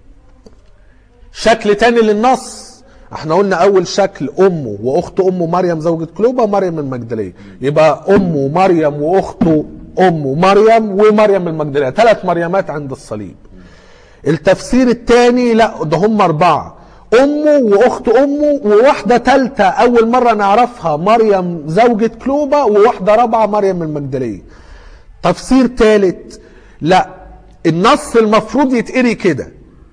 شكل تاني للنص احنا قلنا اول شكل امه واخت امه مريم زوجة كلوبا ومريم المجدلية يبقى امه مريم واخته امه مريم ومريم المجدلية ثلاث مريمات عند الصليب التفسير الثاني لا ده هم اربعه امه واخت امه وواحده ثالثه اول مره نعرفها مريم زوجة كلوبا وواحده رابعه مريم المجدليه تفسير ثالث لا النص المفروض يتقري كده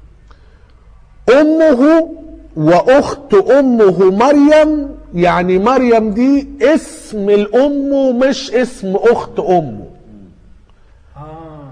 امه واخت امه مريم يعني مريم دي اسم الام مش اسم اخت امه اه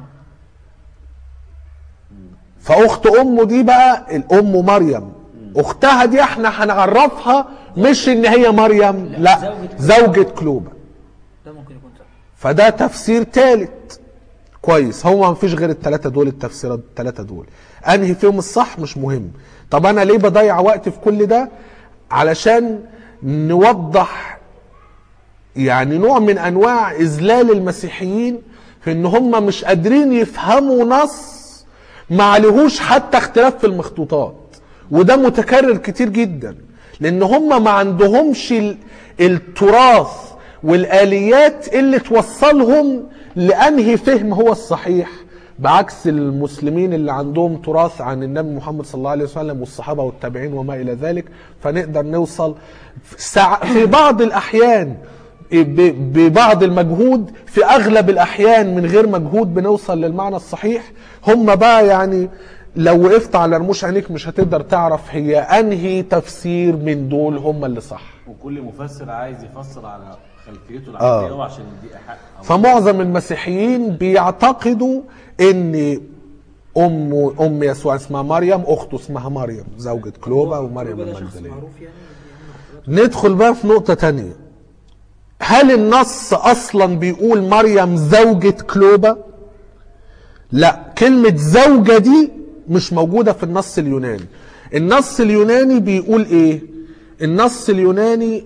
فاخت امه دي بقى الام مريم اختها دي احنا هنعرفها مش ان هي مريم لا زوجة كلوبا ده ممكن يكون صح فده تفسير ثالث كويس هو ما فيش غير الثلاثه دول التفسيرات الثلاثه دول انهي فيهم الصح مش مهم طب انا ليه بضيع وقت في كل ده علشان نوضح يعني نوع من انواع اذلال المسيحيين في ان هم مش قادرين يفهموا نص ما عليهوش حتى اختلاف في المخطوطات وده متكرر كتير جدا لان هم ما عندهمش ال- التراث والاليات اللي توصلهم لانهي فهم هو الصحيح بعكس المسلمين اللي عندهم تراث عن النبي محمد صلى الله عليه وسلم والصحابه والتابعين وما الى ذلك فنقدر نوصل سع- في بعض الاحيان ب- ببعض المجهود في اغلب الاحيان من غير مجهود بنوصل للمعنى الصحيح هم بقى يعني لو وقفت على رموش عينيك مش هتقدر تعرف هي انهي تفسير من دول هم اللي صح وكل مفسر عايز يفسر على خلفيته آه. العقليه آه. عشان دي حق أو فمعظم المسيحيين بيعتقدوا ان ام ام يسوع اسمها مريم اخته اسمها مريم زوجة كلوبا ومريم ده شخص المجدلية معروف يعني بيعمل ندخل بقى في نقطة تانية هل النص اصلا بيقول مريم زوجة كلوبا لا كلمة زوجة دي مش موجودة في النص اليوناني النص اليوناني بيقول ايه النص اليوناني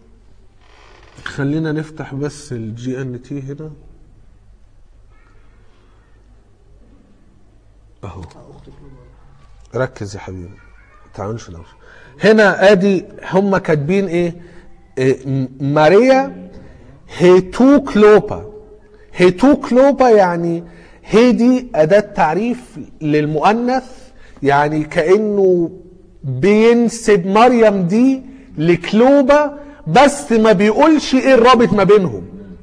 خلينا نفتح بس الجي ان تي هنا اهو ركز يا حبيبي ما تعملش دوشه هنا ادي هم كاتبين ايه, إيه م- ماريا هيتو كلوبا هيتو كلوبا يعني هي دي اداه تعريف للمؤنث يعني كانه بينسب مريم دي لكلوبا بس ما بيقولش ايه الرابط ما بينهم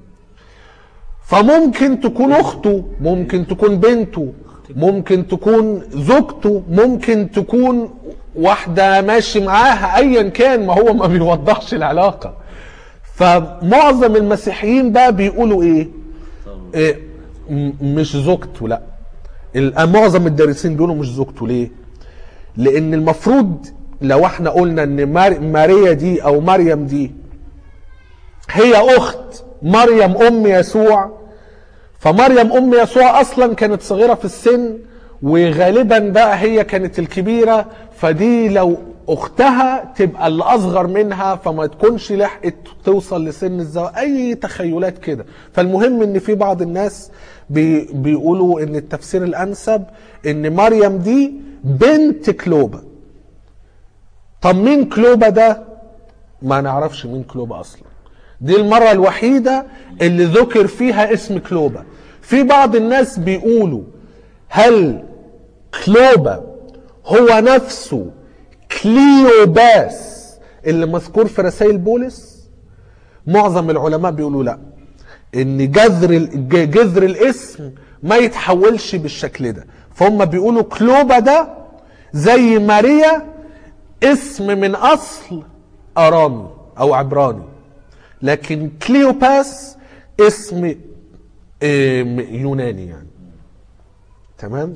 فممكن تكون اخته ممكن تكون بنته ممكن تكون زوجته ممكن تكون واحدة ماشي معاها ايا كان ما هو ما بيوضحش العلاقة فمعظم المسيحيين بقى بيقولوا ايه, إيه م- مش زوجته لا ال- معظم الدارسين بيقولوا مش زوجته ليه لان المفروض لو احنا قلنا ان مار- ماريا دي او مريم دي هي اخت مريم ام يسوع فمريم ام يسوع اصلا كانت صغيره في السن وغالبا بقى هي كانت الكبيره فدي لو اختها تبقى اللي اصغر منها فما تكونش لحقت توصل لسن الزواج اي تخيلات كده فالمهم ان في بعض الناس بي بيقولوا ان التفسير الانسب ان مريم دي بنت كلوبا طب مين كلوبا ده ما نعرفش مين كلوبا اصلا دي المرة الوحيدة اللي ذكر فيها اسم كلوبا في بعض الناس بيقولوا هل كلوبا هو نفسه كليوباس اللي مذكور في رسائل بولس معظم العلماء بيقولوا لا ان جذر ال- ج- جذر الاسم ما يتحولش بالشكل ده فهم بيقولوا كلوبا ده زي ماريا اسم من اصل ارامي او عبراني لكن كليوباس اسم آم، يوناني يعني تمام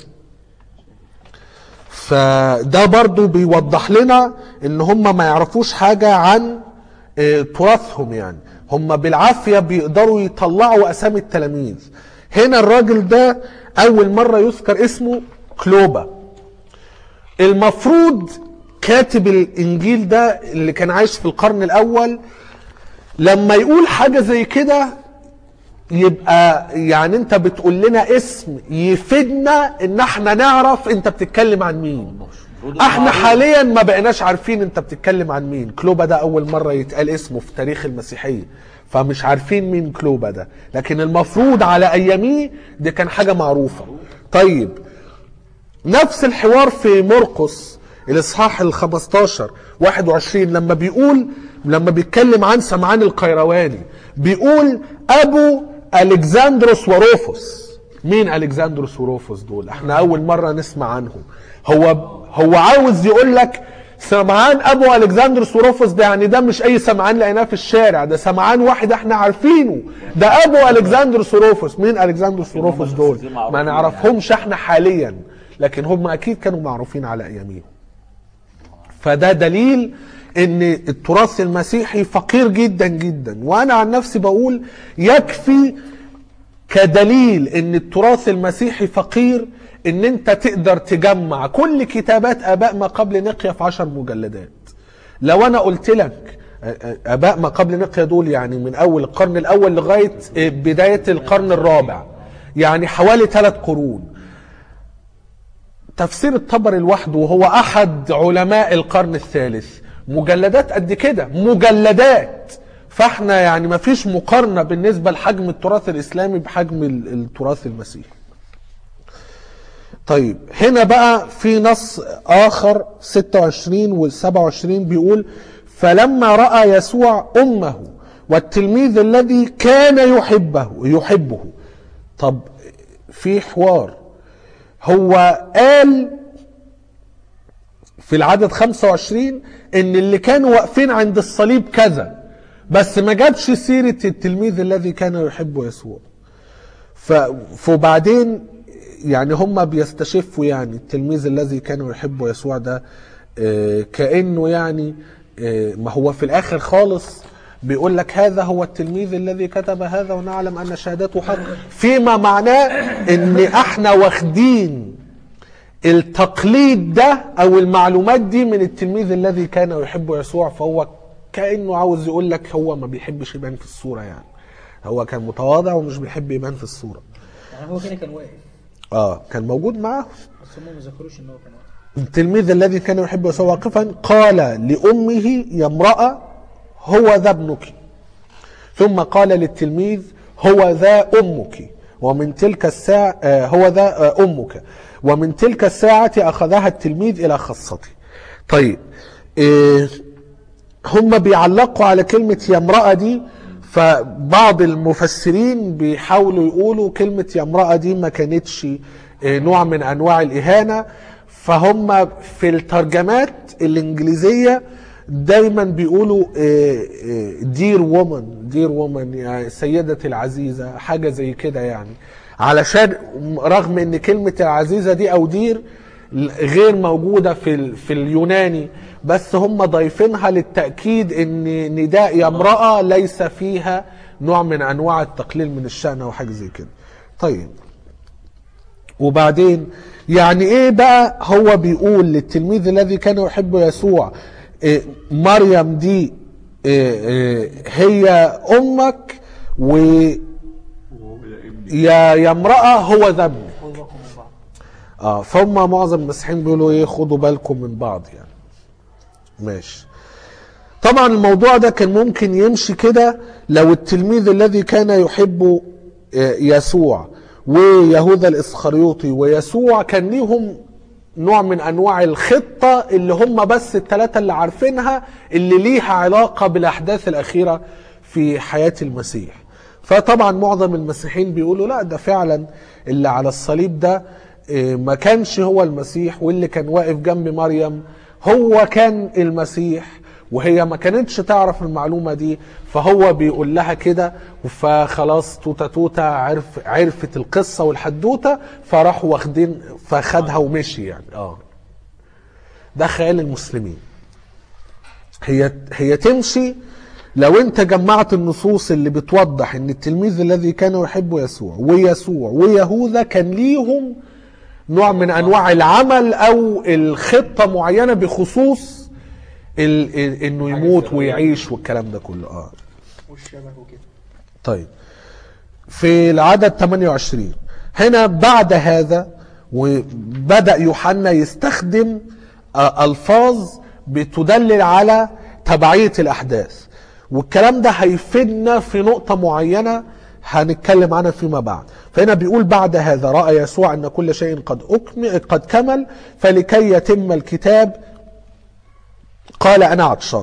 فده برضو بيوضح لنا ان هم ما يعرفوش حاجة عن آه، تراثهم يعني هم بالعافية بيقدروا يطلعوا اسامي التلاميذ هنا الراجل ده اول مرة يذكر اسمه كلوبا المفروض كاتب الانجيل ده اللي كان عايش في القرن الاول لما يقول حاجة زي كده يبقى يعني انت بتقول لنا اسم يفيدنا ان احنا نعرف انت بتتكلم عن مين المفروض احنا المعروف. حاليا ما بقيناش عارفين انت بتتكلم عن مين كلوبا ده اول مرة يتقال اسمه في تاريخ المسيحية فمش عارفين مين كلوبا ده لكن المفروض على اياميه دي كان حاجة معروفة طيب نفس الحوار في مرقس الاصحاح ال 15 21 لما بيقول لما بيتكلم عن سمعان القيرواني بيقول ابو الكسندروس وروفوس مين الكسندروس وروفوس دول احنا اول مره نسمع عنهم هو هو عاوز يقول لك سمعان ابو الكسندروس وروفوس ده يعني ده مش اي سمعان لقيناه في الشارع ده سمعان واحد احنا عارفينه ده ابو الكسندروس وروفوس مين الكسندروس وروفوس دول ما نعرفهمش احنا حاليا لكن هم اكيد كانوا معروفين على اياميهم فده دليل ان التراث المسيحي فقير جدا جدا وانا عن نفسي بقول يكفي كدليل ان التراث المسيحي فقير ان انت تقدر تجمع كل كتابات اباء ما قبل نقيا في عشر مجلدات لو انا قلت لك اباء ما قبل نقيا دول يعني من اول القرن الاول لغايه بدايه القرن الرابع يعني حوالي ثلاث قرون تفسير الطبري لوحده وهو احد علماء القرن الثالث مجلدات قد كده مجلدات فاحنا يعني ما فيش مقارنة بالنسبة لحجم التراث الإسلامي بحجم ال- التراث المسيحي طيب هنا بقى في نص آخر 26 و 27 بيقول فلما رأى يسوع أمه والتلميذ الذي كان يحبه يحبه طب في حوار هو قال في العدد 25 ان اللي كانوا واقفين عند الصليب كذا بس ما جابش سيرة التلميذ الذي كان يحب يسوع ف- فبعدين يعني هم بيستشفوا يعني التلميذ الذي كان يحب يسوع ده آه، كأنه يعني آه، ما هو في الآخر خالص بيقول لك هذا هو التلميذ الذي كتب هذا ونعلم أن شهادته حق فيما معناه ان احنا واخدين التقليد ده او المعلومات دي من التلميذ الذي كان يحب يسوع فهو كانه عاوز يقول لك هو ما بيحبش يبان في الصوره يعني هو كان متواضع ومش بيحب يبان في الصوره يعني هو كده كان واقف اه كان موجود معاه بس هم ما ذكروش ان هو كان واقف التلميذ الذي كان يحب يسوع واقفا قال لامه يا امراه هو ذا ابنك ثم قال للتلميذ هو ذا امك ومن تلك الساعة آه، هو ذا آه، امك ومن تلك الساعة اخذها التلميذ الى خاصته طيب آه، هم بيعلقوا على كلمة يا امرأة دي فبعض المفسرين بيحاولوا يقولوا كلمة يا امرأة دي ما كانتش آه، نوع من أنواع الإهانة فهم في الترجمات الإنجليزية دايما بيقولوا دير وومن دير وومن يعني سيدتي العزيزة حاجة زي كده يعني علشان رغم ان كلمة العزيزة دي او دير غير موجودة في ال- في اليوناني بس هم ضايفينها للتأكيد ان نداء يا امرأة ليس فيها نوع من انواع التقليل من الشأن او حاجة زي كده طيب وبعدين يعني ايه بقى هو بيقول للتلميذ الذي كان يحب يسوع إيه مريم دي إيه إيه هي امك و يا يا امرأة هو ذا ابنك خدوا بالكم من بعض اه فهم معظم المسيحيين بيقولوا ايه خدوا بالكم من بعض يعني ماشي طبعا الموضوع ده كان ممكن يمشي كده لو التلميذ الذي كان يحب آه، يسوع ويهوذا الاسخريوطي ويسوع كان ليهم نوع من انواع الخطه اللي هم بس الثلاثه اللي عارفينها اللي ليها علاقه بالاحداث الاخيره في حياه المسيح فطبعا معظم المسيحيين بيقولوا لا ده فعلا اللي على الصليب ده آه، ما كانش هو المسيح واللي كان واقف جنب مريم هو كان المسيح وهي ما كانتش تعرف المعلومة دي فهو بيقول لها كده فخلاص توتا توتا عرف عرفت القصة والحدوتة فراحوا واخدين فخدها ومشي يعني اه ده خيال المسلمين هي هي تمشي لو انت جمعت النصوص اللي بتوضح ان التلميذ الذي كان يحب يسوع ويسوع ويهوذا كان ليهم نوع من انواع العمل او الخطه معينه بخصوص ال ال انه يموت ويعيش والكلام ده كله اه والشبه وكده طيب في العدد 28 هنا بعد هذا وبدأ يوحنا يستخدم آه، ألفاظ بتدلل على تبعية الأحداث والكلام ده هيفيدنا في نقطة معينة هنتكلم عنها فيما بعد فهنا بيقول بعد هذا رأى يسوع أن كل شيء قد أكمل قد كمل فلكي يتم الكتاب قال أنا عطشان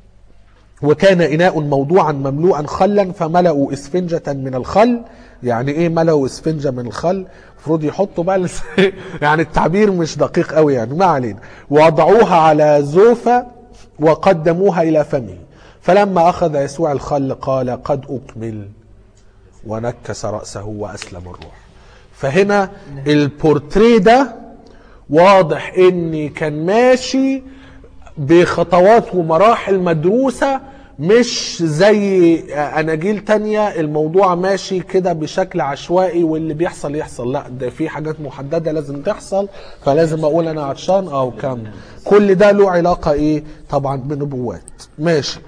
وكان إناء موضوعا مملوءا خلا فملأوا إسفنجة من الخل يعني إيه ملأوا إسفنجة من الخل المفروض يحطوا بقى لس- يعني التعبير مش دقيق قوي يعني ما علينا ووضعوها على زوفة وقدموها إلى فمه فلما أخذ يسوع الخل قال قد أكمل ونكس رأسه وأسلم الروح فهنا البورتريه ده واضح ان كان ماشي بخطوات ومراحل مدروسة مش زي اناجيل تانية الموضوع ماشي كده بشكل عشوائي واللي بيحصل يحصل لا ده في حاجات محددة لازم تحصل فلازم اقول انا عطشان او كم كل ده له علاقة ايه طبعا بنبوات ماشي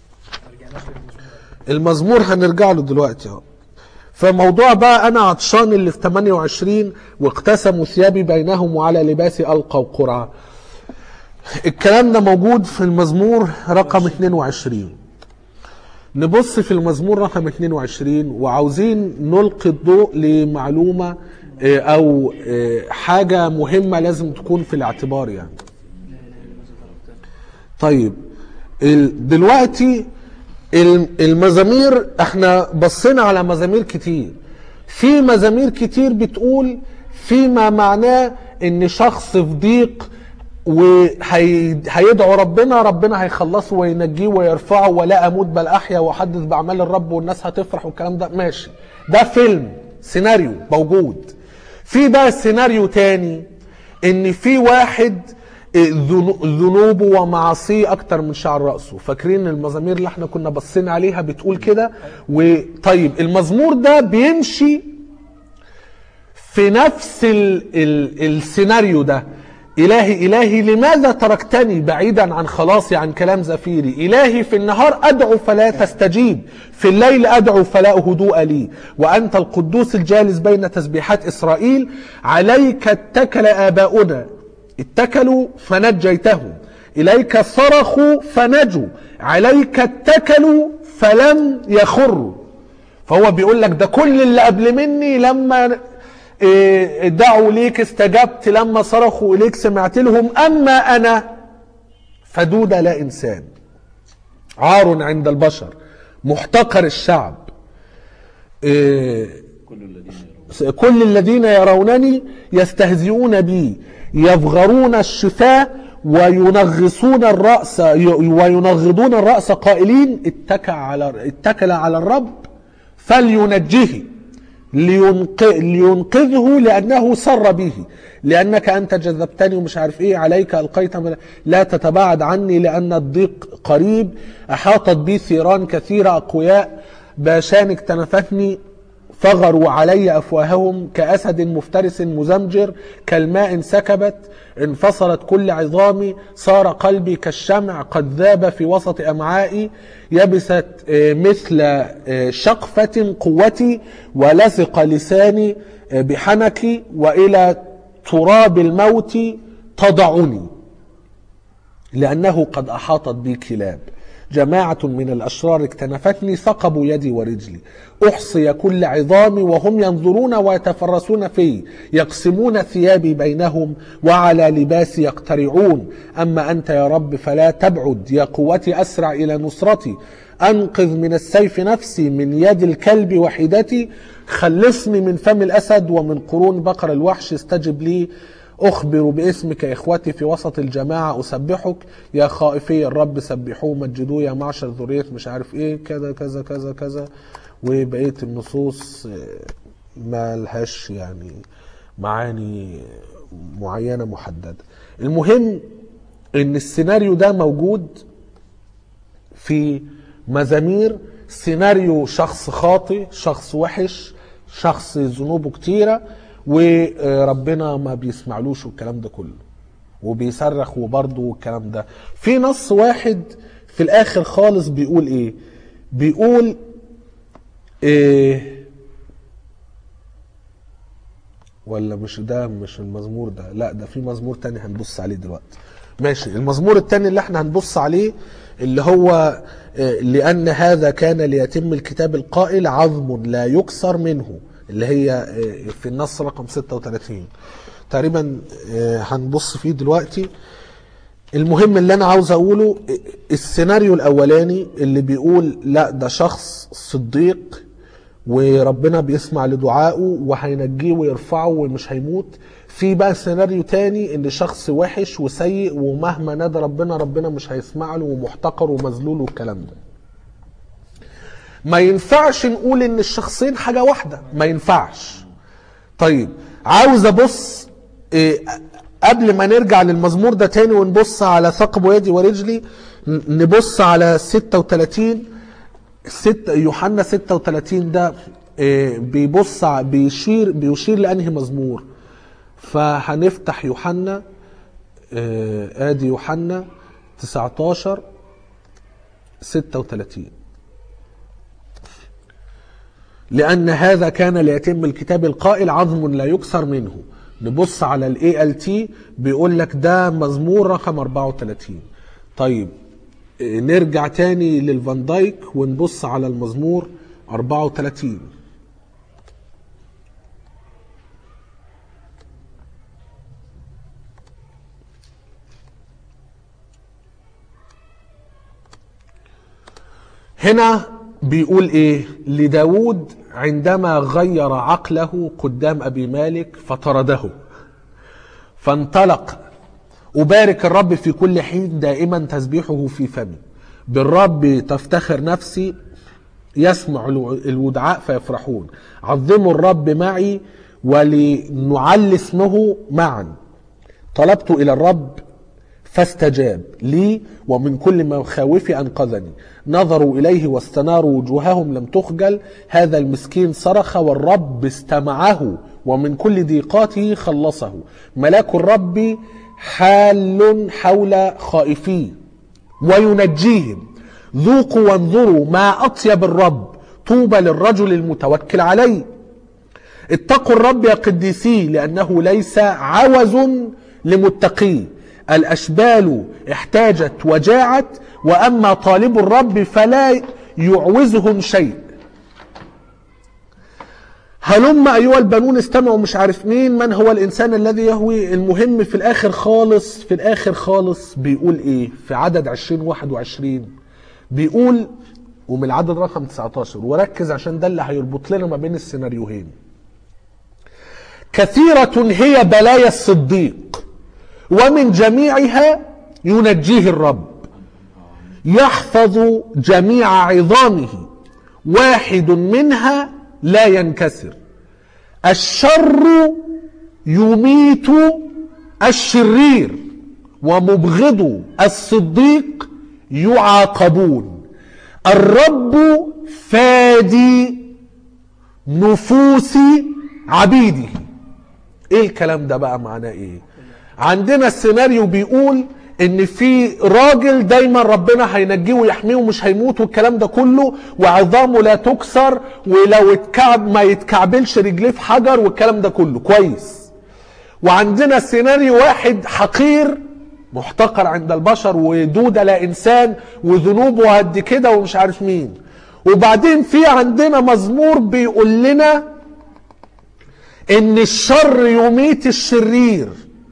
المزمور هنرجع له دلوقتي اهو فموضوع بقى انا عطشان اللي في 28 واقتسموا ثيابي بينهم وعلى لباسي القوا قرعه الكلام ده موجود في المزمور رقم 22 نبص في المزمور رقم 22 وعاوزين نلقي الضوء لمعلومة آه، أو آه، حاجة مهمة لازم تكون في الاعتبار يعني طيب ال- دلوقتي ال- المزامير احنا بصينا على مزامير كتير في مزامير كتير بتقول فيما معناه ان شخص في ضيق وهيدعو ربنا ربنا هيخلصه وينجيه ويرفعه ولا اموت بل احيا واحدث باعمال الرب والناس هتفرح والكلام ده ماشي ده فيلم سيناريو موجود في بقى سيناريو تاني ان في واحد ذنو- ذنوبه ومعاصيه اكتر من شعر راسه فاكرين المزامير اللي احنا كنا بصينا عليها بتقول كده وطيب المزمور ده بيمشي في نفس ال ال السيناريو ده إلهي إلهي لماذا تركتني بعيدا عن خلاصي عن كلام زفيري إلهي في النهار أدعو فلا تستجيب في الليل أدعو فلا هدوء لي وأنت القدوس الجالس بين تسبيحات إسرائيل عليك اتكل آباؤنا اتكلوا فنجيتهم إليك صرخوا فنجوا عليك اتكلوا فلم يخروا فهو بيقول لك ده كل اللي قبل مني لما إيه، دعوا ليك استجبت لما صرخوا اليك سمعت لهم اما انا فدود لا انسان عار عند البشر محتقر الشعب إيه، كل الذين يرون كل الذين يرونني يستهزئون بي يفغرون الشفاه وينغصون الرأس وينغضون الرأس قائلين اتكل على اتكل على الرب فلينجه لينق- لينقذه لأنه سر به لأنك أنت جذبتني ومش عارف إيه عليك ألقيت من لا تتباعد عني لأن الضيق قريب أحاطت بي ثيران كثيرة أقوياء باشان اكتنفتني فغروا علي أفواههم كأسد مفترس مزمجر كالماء سكبت انفصلت كل عظامي صار قلبي كالشمع قد ذاب في وسط أمعائي يبست آه، مثل آه، شقفة قوتي ولصق لساني آه، بحنكي وإلى تراب الموت تضعني لأنه قد أحاطت بي كلاب جماعة من الأشرار اكتنفتني ثقبوا يدي ورجلي أحصي كل عظامي وهم ينظرون ويتفرسون في يقسمون ثيابي بينهم وعلى لباسي يقترعون أما أنت يا رب فلا تبعد يا قوتي أسرع إلى نصرتي أنقذ من السيف نفسي من يد الكلب وحدتي خلصني من فم الأسد ومن قرون بقر الوحش استجب لي أخبر باسمك يا إخوتي في وسط الجماعة أسبحك يا خائفي الرب سبحوه مجدوه يا معشر ذرية مش عارف إيه كذا كذا كذا كذا وبقية النصوص آه، ما لهاش يعني معاني معينة محددة المهم إن السيناريو ده موجود في مزامير سيناريو شخص خاطئ شخص وحش شخص ذنوبه كتيرة وربنا ما بيسمعلوش والكلام ده كله وبيصرخ وبرضه والكلام ده في نص واحد في الاخر خالص بيقول ايه بيقول إيه ولا مش ده مش المزمور ده لا ده في مزمور تاني هنبص عليه دلوقتي ماشي المزمور التاني اللي احنا هنبص عليه اللي هو آه، لأن هذا كان ليتم الكتاب القائل عظم لا يكسر منه اللي هي آه، في النص رقم 36 تقريبا آه، هنبص فيه دلوقتي المهم اللي انا عاوز اقوله السيناريو الاولاني اللي بيقول لا ده شخص صديق وربنا بيسمع لدعائه وهينجيه ويرفعه ومش هيموت في بقى سيناريو تاني ان شخص وحش وسيء ومهما نادى ربنا ربنا مش هيسمع له ومحتقر ومذلول والكلام ده ما ينفعش نقول ان الشخصين حاجة واحدة ما ينفعش طيب عاوز ابص إيه قبل ما نرجع للمزمور ده تاني ونبص على ثقب يدي ورجلي ن- نبص على 36 ست يوحنا 36 ده إيه بيبص ع- بيشير بيشير لانهي مزمور فهنفتح يوحنا إيه ادي يوحنا 19 36 لأن هذا كان ليتم الكتاب القائل عظم لا يكسر منه نبص على الاي ال تي بيقول لك ده مزمور رقم 34 طيب إيه، نرجع تاني للفان دايك ونبص على المزمور 34 هنا بيقول ايه لداود عندما غير عقله قدام ابي مالك فطرده فانطلق أبارك الرب في كل حين دائما تسبيحه في فمي بالرب تفتخر نفسي يسمع الو- الودعاء فيفرحون عظموا الرب معي ولنعلي اسمه معا طلبت إلى الرب فاستجاب لي ومن كل مخاوفي أنقذني نظروا إليه واستناروا وجوههم لم تخجل هذا المسكين صرخ والرب استمعه ومن كل ضيقاته خلصه ملاك الرب حال حول خائفيه وينجيهم ذوقوا وانظروا ما أطيب الرب طوبى للرجل المتوكل عليه اتقوا الرب يا قديسي لأنه ليس عوز لمتقيه الأشبال احتاجت وجاعت وأما طالب الرب فلا يعوزهم شيء هلم أيها البنون استمعوا مش عارف مين من هو الإنسان الذي يهوي المهم في الآخر خالص في الآخر خالص بيقول إيه في عدد 20 21 بيقول ومن العدد رقم 19 وركز عشان ده اللي هيربط لنا ما بين السيناريوهين كثيرة هي بلايا الصديق ومن جميعها ينجيه الرب يحفظ جميع عظامه واحد منها لا ينكسر الشر يميت الشرير ومبغض الصديق يعاقبون الرب فادي نفوس عبيده ايه الكلام ده بقى معناه ايه عندنا السيناريو بيقول ان في راجل دايما ربنا هينجيه ويحميه ومش هيموت والكلام ده كله وعظامه لا تكسر ولو اتكعب ما يتكعبلش رجليه في حجر والكلام ده كله كويس وعندنا سيناريو واحد حقير محتقر عند البشر ودودة لا إنسان وذنوبه قد كده ومش عارف مين وبعدين في عندنا مزمور بيقول لنا ان الشر يميت الشرير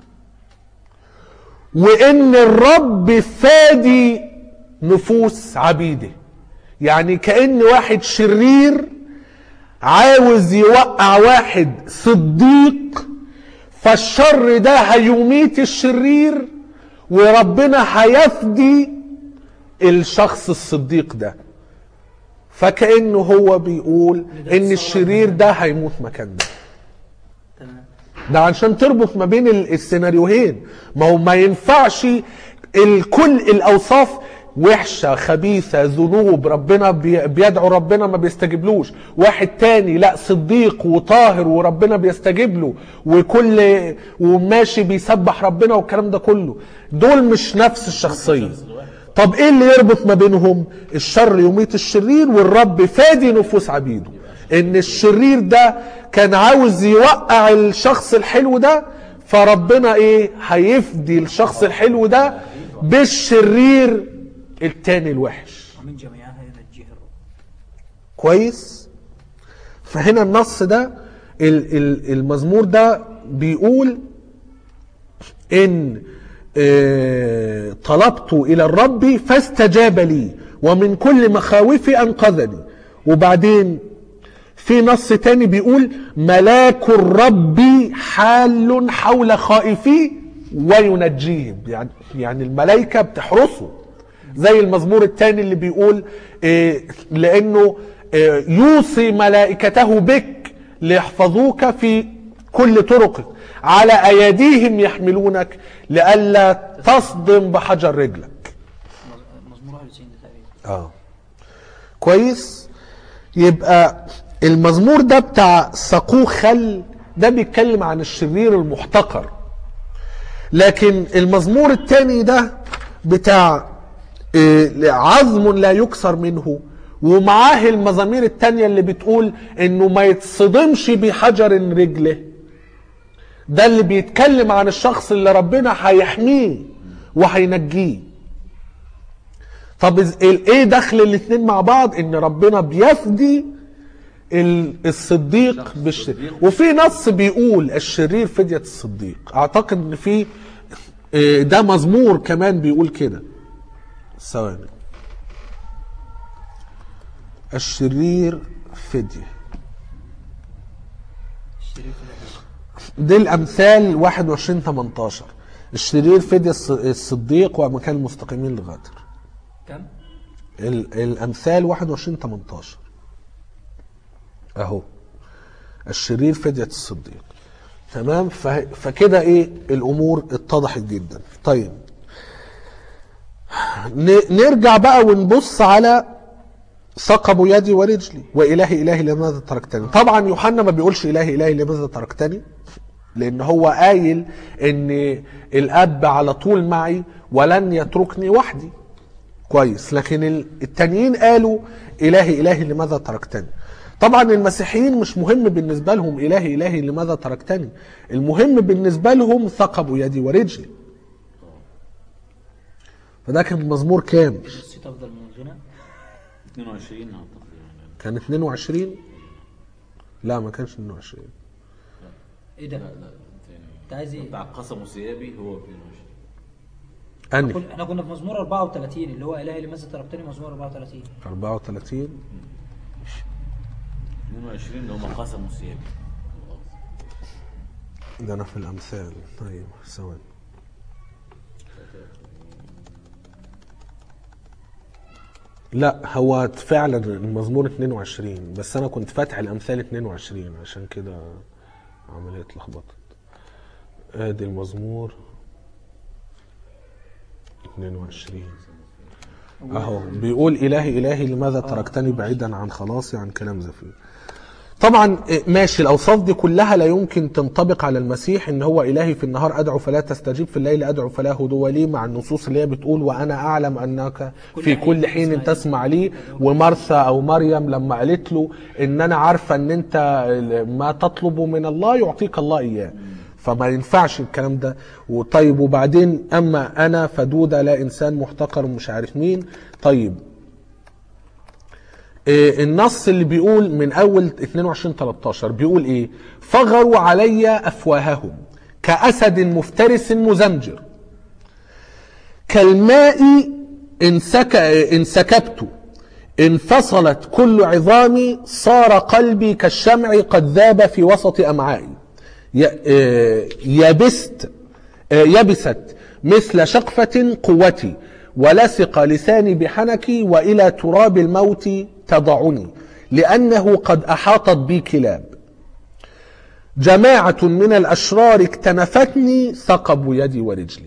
وان الرب فادي نفوس عبيده يعني كأن واحد شرير عاوز يوقع واحد صديق فالشر ده هيميت الشرير وربنا هيفدي الشخص الصديق ده فكأنه هو بيقول ان الشرير ده هيموت مكان ده تمام ده عشان تربط ما بين ال- السيناريوهين ما هو ما ينفعش الكل الاوصاف وحشه خبيثه ذنوب ربنا بي- بيدعو ربنا ما بيستجيبلوش واحد تاني لا صديق وطاهر وربنا بيستجيب له وكل وماشي بيسبح ربنا والكلام ده كله دول مش نفس الشخصيه طب ايه اللي يربط ما بينهم الشر يميت الشرير والرب فادي نفوس عبيده ان الشرير ده كان عاوز يوقع الشخص الحلو ده فربنا ايه هيفدي الشخص الحلو ده بالشرير التاني الوحش ومن جميعها ينجيه الرب كويس فهنا النص ده ال- ال- المزمور ده بيقول ان آه، طلبت الى الرب فاستجاب لي ومن كل مخاوفي انقذني وبعدين في نص تاني بيقول ملاك الرب حال حول خائفيه وينجيهم يعني يعني الملائكه بتحرسه زي المزمور الثاني اللي بيقول إيه لانه إيه يوصي ملائكته بك ليحفظوك في كل طرقك على ايديهم يحملونك لئلا تصدم بحجر رجلك مز- مزمور 91 ده تقريبا اه كويس يبقى المزمور ده بتاع سقوه خل ده بيتكلم عن الشرير المحتقر لكن المزمور التاني ده بتاع آه، عظم لا يكسر منه ومعاه المزامير التانية اللي بتقول انه ما يتصدمش بحجر رجله ده اللي بيتكلم عن الشخص اللي ربنا هيحميه وهينجيه طب إز- ال- ايه دخل الاثنين مع بعض ان ربنا بيفدي ال- الصديق بالشرير وفي نص بيقول الشرير فدية الصديق اعتقد ان في آه، ده مزمور كمان بيقول كده ثواني الشرير فدية الشريف الذي دي الامثال 21 18 الشرير فدية الص- الصديق ومكان المستقيمين لغادر كم؟ ال- الامثال 21 18 اهو الشرير فدية الصديق تمام ف- فكده ايه الامور اتضحت جدا طيب ن- نرجع بقى ونبص على ثقب يدي ورجلي والهي الهي لماذا تركتني طبعا يوحنا ما بيقولش الهي الهي لماذا تركتني لان هو قايل ان الاب على طول معي ولن يتركني وحدي كويس لكن ال- التانيين قالوا الهي الهي لماذا تركتني طبعا المسيحيين مش مهم بالنسبه لهم الهي الهي لماذا تركتني المهم بالنسبه لهم ثقب يدي ورجلي فده كان مزمور كام الصيت افضل من الغنى 22 اعتقد يعني كان 22 لا ما كانش 22 ايه ده؟ لا لا تاني انت عايز ايه؟ بتاع قسم وثيابي هو 22 انهي كل- احنا كنا في مزمور 34 اللي هو الهي لماذا تركتني مزمور 34 34 22 اللي هم قسم وثيابي ده انا في الامثال طيب ثواني لا هو فعلا المزمور 22 بس انا كنت فاتح الامثال 22 عشان كده عمليه اتلخبطت ادي المزمور 22 اهو بيقول الهي الهي لماذا تركتني بعيدا عن خلاصي عن كلام زفير طبعا إيه، ماشي الاوصاف دي كلها لا يمكن تنطبق على المسيح ان هو الهي في النهار ادعو فلا تستجيب في الليل ادعو فلا هدوء لي مع النصوص اللي هي بتقول وانا اعلم انك في كل حين تسمع لي ومرثا او مريم لما قالت له ان انا عارفه ان انت ما تطلب من الله يعطيك الله اياه فما ينفعش الكلام ده وطيب وبعدين اما انا فدوده لا انسان محتقر ومش عارف مين طيب إيه النص اللي بيقول من اول 22 13 بيقول ايه فغروا علي افواههم كاسد مفترس مزمجر كالماء ان سك ان سكبت انفصلت كل عظامي صار قلبي كالشمع قد ذاب في وسط امعائي ي- آه، يبست آه، يبست مثل شقفة قوتي ولصق لساني بحنكي وإلى تراب الموت تضعني لأنه قد أحاطت بي كلاب جماعة من الأشرار اكتنفتني ثقب يدي ورجلي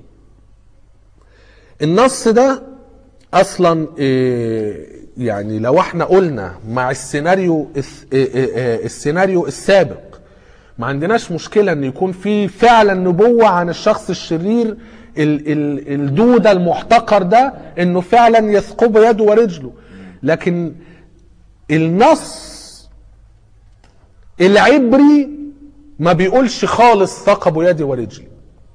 النص ده اصلا إيه، يعني لو احنا قلنا مع السيناريو الس- إيه، إيه، إيه، السيناريو السابق ما عندناش مشكله ان يكون في فعلا نبوه عن الشخص الشرير ال- ال- الدوده المحتقر ده انه فعلا يثقب يده ورجله لكن النص العبري ما بيقولش خالص ثقب يدي ورجلي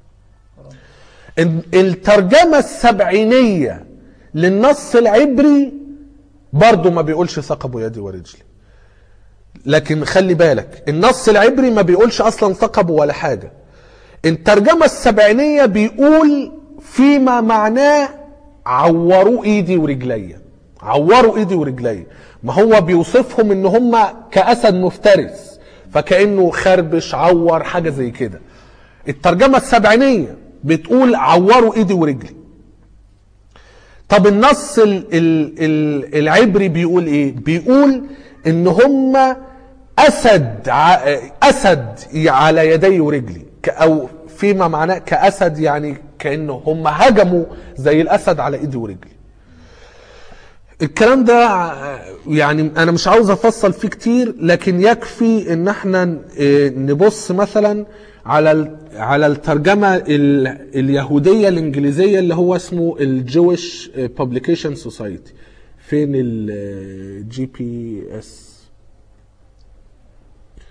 ال- الترجمة السبعينية للنص العبري برضو ما بيقولش ثقب يدي ورجلي لكن خلي بالك النص العبري ما بيقولش اصلا ثقب ولا حاجة الترجمة السبعينية بيقول فيما معناه عوروا ايدي ورجلي عوروا ايدي ورجلي ما هو بيوصفهم ان هم كاسد مفترس فكانه خربش عور حاجه زي كده الترجمه السبعينيه بتقول عوروا ايدي ورجلي طب النص ال ال ال العبري بيقول ايه بيقول ان هم اسد ع- اسد على يدي ورجلي ك- او فيما معناه كاسد يعني كانه هم هجموا زي الاسد على ايدي ورجلي الكلام ده ع- يعني انا مش عاوز افصل فيه كتير لكن يكفي ان احنا ن- إيه نبص مثلا على ال- على الترجمه ال- اليهوديه الانجليزيه اللي هو اسمه الجويش بابليكيشن سوسايتي فين الجي بي اس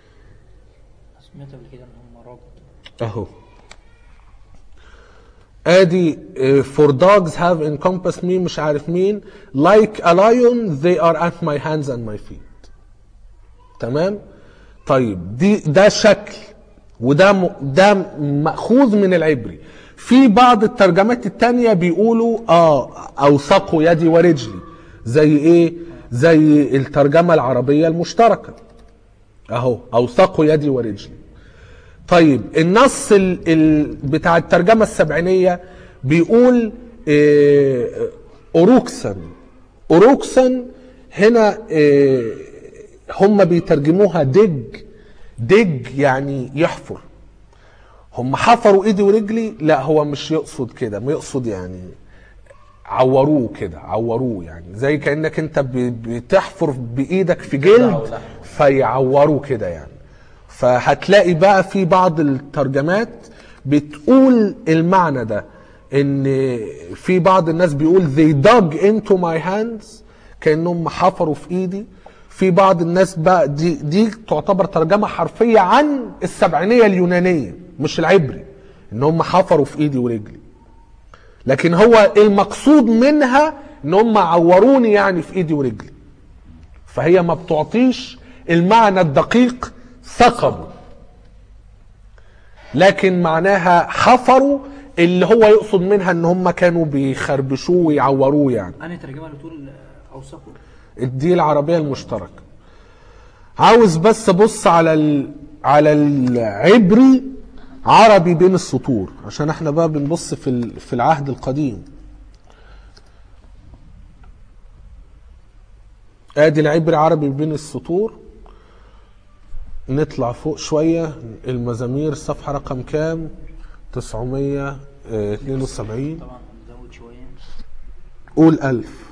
سمعت قبل كده ان هم رابط اهو ادي آه، for dogs have encompassed me مش عارف مين like a lion they are at my hands and my feet تمام طيب دي ده شكل وده م... ده مأخوذ من العبري في بعض الترجمات التانية بيقولوا اه اوثقوا يدي ورجلي زي ايه زي الترجمة العربية المشتركة اهو اوثقوا يدي ورجلي طيب النص ال ال بتاع الترجمة السبعينية بيقول إيه أوروكسن أوروكسن هنا إيه هم بيترجموها دج دج يعني يحفر هم حفروا ايدي ورجلي لا هو مش يقصد كده ما يقصد يعني عوروه كده عوروه يعني زي كانك انت ب- بتحفر بايدك في جلد فيعوروه كده يعني فهتلاقي بقى في بعض الترجمات بتقول المعنى ده ان في بعض الناس بيقول they dug into my hands كانهم حفروا في ايدي في بعض الناس بقى دي دي تعتبر ترجمه حرفيه عن السبعينيه اليونانيه مش العبري ان هم حفروا في ايدي ورجلي لكن هو المقصود منها ان هم عوروني يعني في ايدي ورجلي فهي ما بتعطيش المعنى الدقيق ثقبوا لكن معناها حفروا اللي هو يقصد منها ان هم كانوا بيخربشوه ويعوروه يعني أنا ترجمة اللي تقول أوثقوا دي العربية المشتركة عاوز بس ابص على ال... على العبري عربي بين السطور عشان احنا بقى بنبص في ال... في العهد القديم ادي العبري عربي بين السطور نطلع فوق شوية المزامير صفحة رقم كام 972 طبعا نزود شوية قول ألف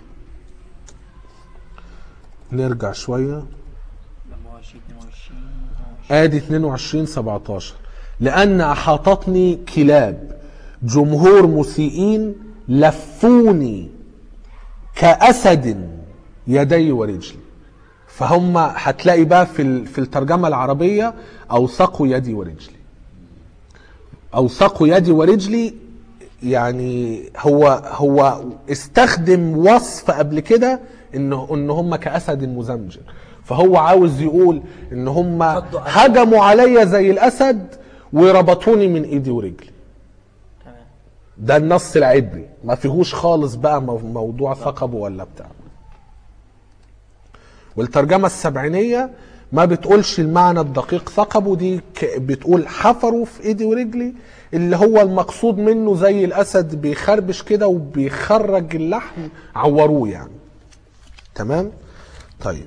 نرجع شوية 24 22 ادي 22 17 لان احاطتني كلاب جمهور مسيئين لفوني كاسد يدي ورجلي فهم هتلاقي بقى في ال- في الترجمه العربيه اوثقوا يدي ورجلي اوثقوا يدي ورجلي يعني هو هو استخدم وصف قبل كده ان ان هم كاسد مزمجر فهو عاوز يقول ان هم خضوا عليه. هجموا عليا زي الاسد وربطوني من ايدي ورجلي تمام ده النص العبري ما فيهوش خالص بقى مو- موضوع ثقب ولا بتاع والترجمة السبعينية ما بتقولش المعنى الدقيق ثقبوا دي ك- بتقول حفروا في ايدي ورجلي اللي هو المقصود منه زي الاسد بيخربش كده وبيخرج اللحم عوروه يعني تمام طيب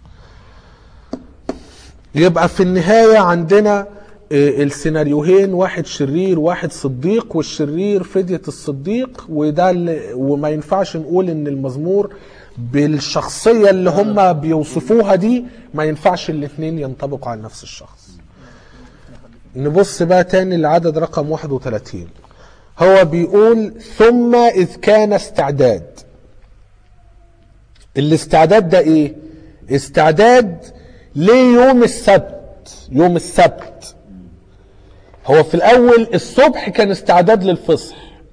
يبقى في النهاية عندنا آه، السيناريوهين واحد شرير واحد صديق والشرير فدية الصديق وده اللي وما ينفعش نقول ان المزمور بالشخصية اللي هم بيوصفوها دي ما ينفعش الاثنين ينطبقوا على نفس الشخص نبص بقى تاني لعدد رقم 31 هو بيقول ثم إذ كان استعداد الاستعداد ده ايه استعداد ليوم السبت يوم السبت هو في الاول الصبح كان استعداد للفصح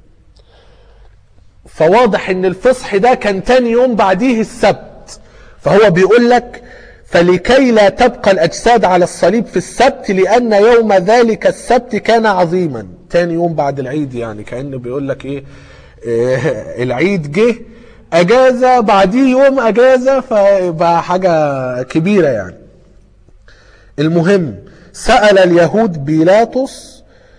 فواضح ان الفصح ده كان تاني يوم بعديه السبت فهو بيقول لك فلكي لا تبقى الاجساد على الصليب في السبت لان يوم ذلك السبت كان عظيما تاني يوم بعد العيد يعني كانه بيقول لك ايه آه، العيد جه اجازه بعديه يوم اجازه فبقى حاجه كبيره يعني المهم سأل اليهود بيلاطس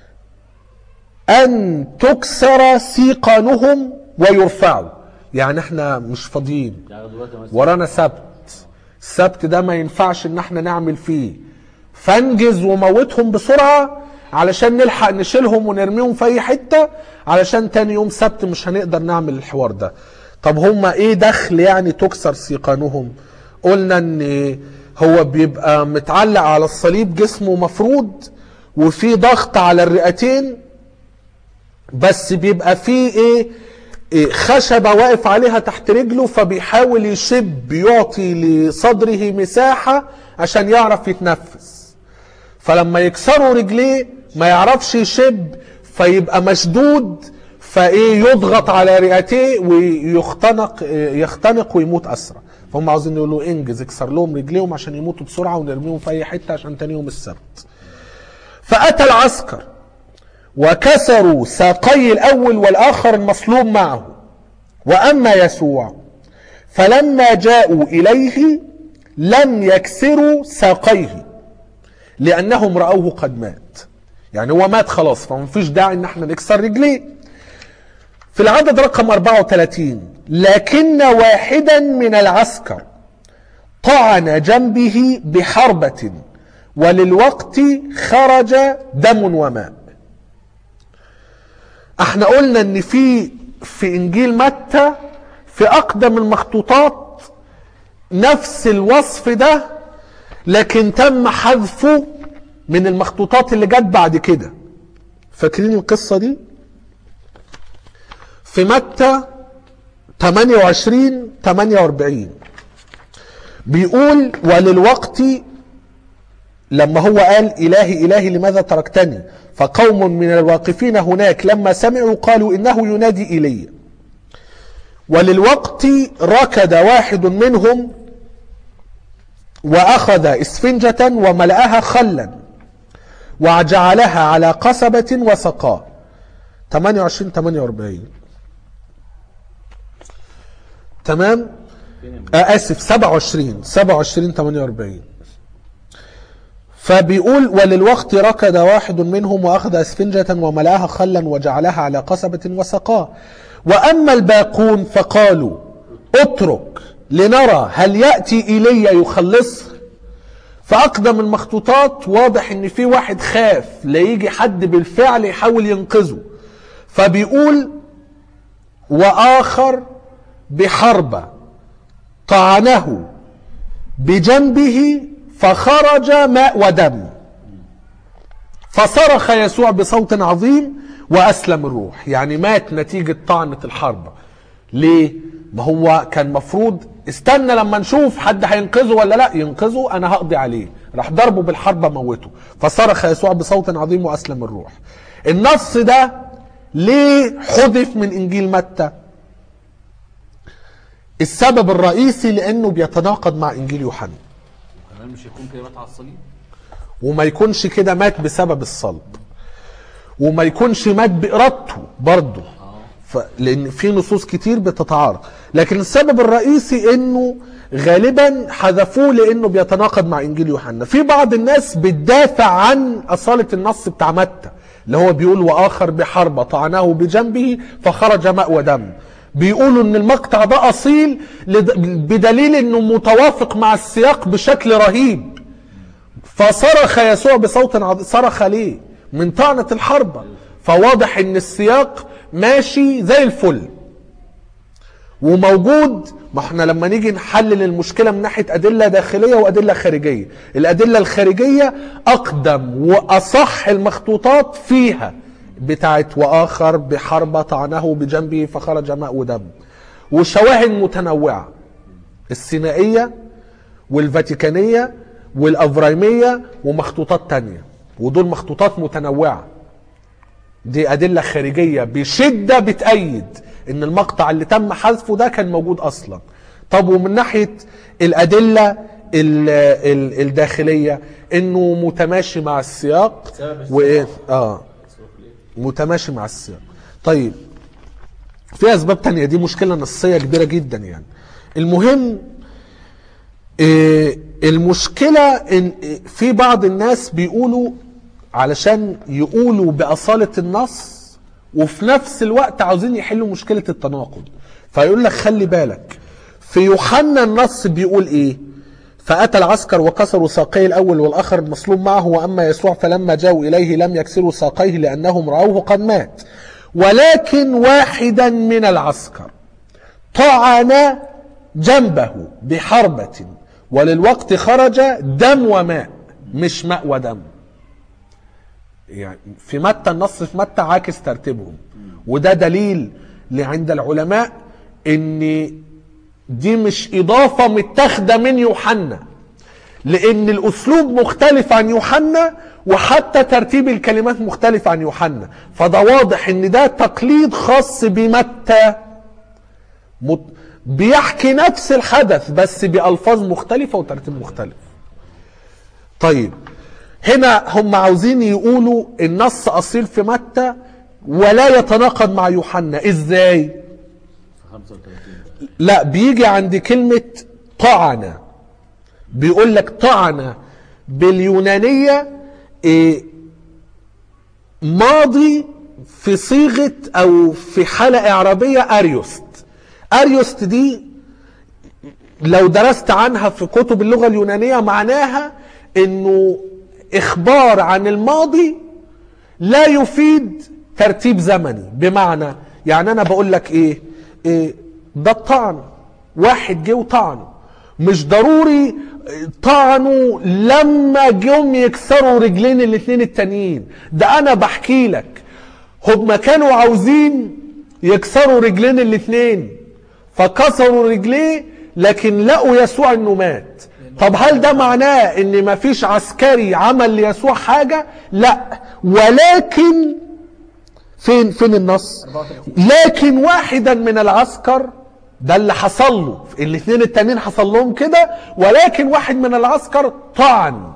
أن تكسر سيقانهم ويرفعوا يعني احنا مش فاضيين يعني دلوقتي مثلا ورانا سبت السبت ده ما ينفعش ان احنا نعمل فيه فانجز وموتهم بسرعة علشان نلحق نشيلهم ونرميهم في اي حتة علشان تاني يوم سبت مش هنقدر نعمل الحوار ده طب هما ايه دخل يعني تكسر سيقانهم قلنا ان هو بيبقى متعلق على الصليب جسمه مفروض وفي ضغط على الرئتين بس بيبقى فيه ايه إيه خشبة واقف عليها تحت رجله فبيحاول يشب يعطي لصدره مساحة عشان يعرف يتنفس فلما يكسروا رجليه ما يعرفش يشب فيبقى مشدود فايه يضغط على رئتيه ويختنق يختنق ويموت اسرع فهم عاوزين يقولوا انجز اكسر لهم رجليهم عشان يموتوا بسرعه ونرميهم في اي حته عشان تاني يوم السبت فاتى العسكر وكسروا ساقي الاول والاخر المصلوب معه واما يسوع فلما جاءوا اليه لم يكسروا ساقيه لانهم راوه قد مات يعني هو مات خلاص فمفيش داعي ان احنا نكسر رجليه في العدد رقم 34 لكن واحدا من العسكر طعن جنبه بحربة وللوقت خرج دم وماء احنا قلنا ان في في انجيل متى في اقدم المخطوطات نفس الوصف ده لكن تم حذفه من المخطوطات اللي جت بعد كده فاكرين القصة دي في متى 28 48 بيقول وللوقت لما هو قال إلهي إلهي لماذا تركتني فقوم من الواقفين هناك لما سمعوا قالوا إنه ينادي إيليا وللوقت ركض واحد منهم وأخذ إسفنجة وملأها خلا وجعلها على قصبة وسقاه 28 48 تمام آه اسف 27 27 48 فبيقول وللوقت ركض واحد منهم واخذ اسفنجة وملأها خلا وجعلها على قصبة وسقاه واما الباقون فقالوا اترك لنرى هل ياتي ايليا يخلصه فاقدم المخطوطات واضح ان في واحد خاف لا يجي حد بالفعل يحاول ينقذه فبيقول واخر بحربه طعنه بجنبه فخرج ماء ودم فصرخ يسوع بصوت عظيم واسلم الروح يعني مات نتيجه طعنه الحربه ليه ما هو كان مفروض استنى لما نشوف حد هينقذه ولا لا ينقذه انا هقضي عليه راح ضربه بالحربه موته فصرخ يسوع بصوت عظيم واسلم الروح النص ده ليه حذف من انجيل متى السبب الرئيسي لانه بيتناقض مع انجيل يوحنا كمان مش هيكون كده مات على الصليب وما يكونش كده مات بسبب الصلب وما يكونش مات بإرادته برضه ف... لأن في نصوص كتير بتتعارض لكن السبب الرئيسي إنه غالبا حذفوه لأنه بيتناقض مع إنجيل يوحنا في بعض الناس بتدافع عن أصالة النص بتاع متى اللي هو بيقول وآخر بحربة طعنه بجنبه فخرج ماء ودم بيقولوا ان المقطع ده اصيل لد- بدليل انه متوافق مع السياق بشكل رهيب فصرخ يسوع بصوت عظيم صرخ ليه من طعنة الحربة فواضح ان السياق ماشي زي الفل وموجود ما احنا لما نيجي نحلل المشكلة من ناحية أدلة داخلية وأدلة خارجية الأدلة الخارجية أقدم وأصح المخطوطات فيها بتاعت وآخر بحربة طعنه بجنبه فخرج ماء ودم وشواهد متنوعة السينائية والفاتيكانية والأفرايمية ومخطوطات تانية ودول مخطوطات متنوعة دي أدلة خارجية بشدة بتأيد إن المقطع اللي تم حذفه ده كان موجود أصلا طب ومن ناحية الأدلة ال- ال- الداخلية إنه متماشي مع السياق سبب السياق. وإيه آه متماشي مع السياق طيب في أسباب تانية دي مشكلة نصية كبيرة جدا يعني المهم إيه، المشكلة ان إيه، في بعض الناس بيقولوا علشان يقولوا بأصالة النص وفي نفس الوقت عاوزين يحلوا مشكلة التناقض فيقول لك خلي بالك في يوحنا النص بيقول ايه فأتى العسكر وكسروا ساقيه الأول والآخر المصلوب معه وأما يسوع فلما جاءوا إليه لم يكسروا ساقيه لأنهم رأوه قد مات ولكن واحدا من العسكر طعن جنبه بحربة وللوقت خرج دم وماء مش ماء ودم يعني في متى النص في متى عاكس ترتيبهم وده دليل عند العلماء ان دي مش اضافة متاخدة من يوحنا لان الاسلوب مختلف عن يوحنا وحتى ترتيب الكلمات مختلف عن يوحنا فده واضح ان ده تقليد خاص بمتى مت- بيحكي نفس الحدث بس بألفاظ مختلفة وترتيب مختلف طيب هنا هم عاوزين يقولوا النص أصيل في متى ولا يتناقض مع يوحنا ازاي في 35 لا بيجي عند كلمة طعن بيقول لك طعن باليونانية إيه، ماضي في صيغة أو في حالة إعرابية أريوست أريوست دي لو درست عنها في كتب اللغة اليونانية معناها انه اخبار عن الماضي لا يفيد ترتيب زمني بمعنى يعني انا بقول لك ايه, إيه ده الطعن واحد جه وطعنه مش ضروري طعنوا لما جم يكسروا رجلين الاثنين التانيين ده انا بحكي لك هم كانوا عاوزين يكسروا رجلين الاثنين فكسروا رجليه لكن لقوا يسوع انه مات طب هل ده معناه ان مفيش عسكري عمل ليسوع حاجة لا ولكن فين فين النص لكن واحدا من العسكر ده اللي حصل له الاثنين التانيين حصل لهم كده ولكن واحد من العسكر طعن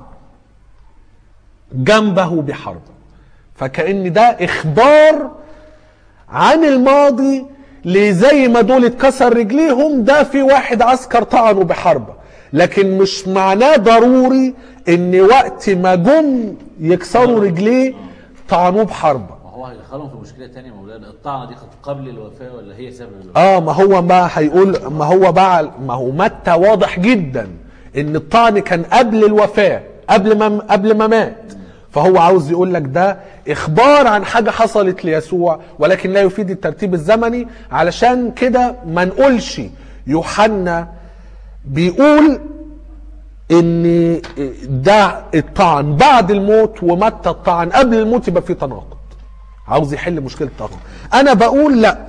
جنبه بحرب فكأن ده اخبار عن الماضي لزي ما دول اتكسر رجليهم ده في واحد عسكر طعنوا بحربة لكن مش معناه ضروري ان وقت ما جم يكسروا رجليه طعنوه بحربة ما هو هيدخلهم في مشكله ثانيه يا مولانا الطعنه دي كانت قبل الوفاه ولا هي سبب الوفاه؟ اه ما هو ما هيقول ما هو بقى ما هو متى واضح جدا ان الطعن كان قبل الوفاة قبل ما قبل ما مات فهو عاوز يقول لك ده اخبار عن حاجة حصلت ليسوع ولكن لا يفيد الترتيب الزمني علشان كده ما نقولش يوحنا بيقول ان ده الطعن بعد الموت ومتى الطعن قبل الموت يبقى في تناقض عاوز يحل مشكلة التناقض انا بقول لا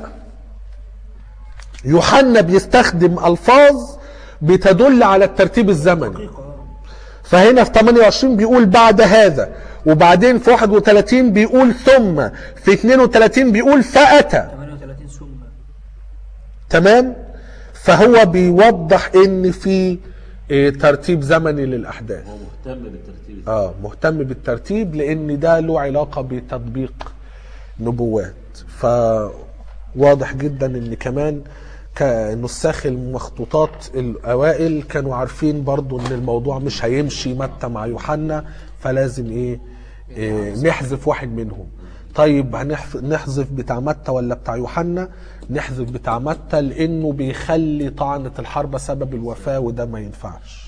يوحنا بيستخدم الفاظ بتدل على الترتيب الزمني فهنا في 28 بيقول بعد هذا وبعدين في 31 بيقول ثم في 32 بيقول فأتى 38 ثم تمام فهو بيوضح ان في آه، ترتيب زمني للاحداث هو مهتم بالترتيب اه مهتم بالترتيب لان ده له علاقه بتطبيق نبوات فواضح جدا ان كمان كنساخ المخطوطات الاوائل كانوا عارفين برضو ان الموضوع مش هيمشي متى مع يوحنا فلازم ايه, إيه نحذف واحد منهم طيب هنحف- نحذف بتاع متى ولا بتاع يوحنا نحذف بتاع متى لانه بيخلي طعنة الحرب سبب الوفاة وده ما ينفعش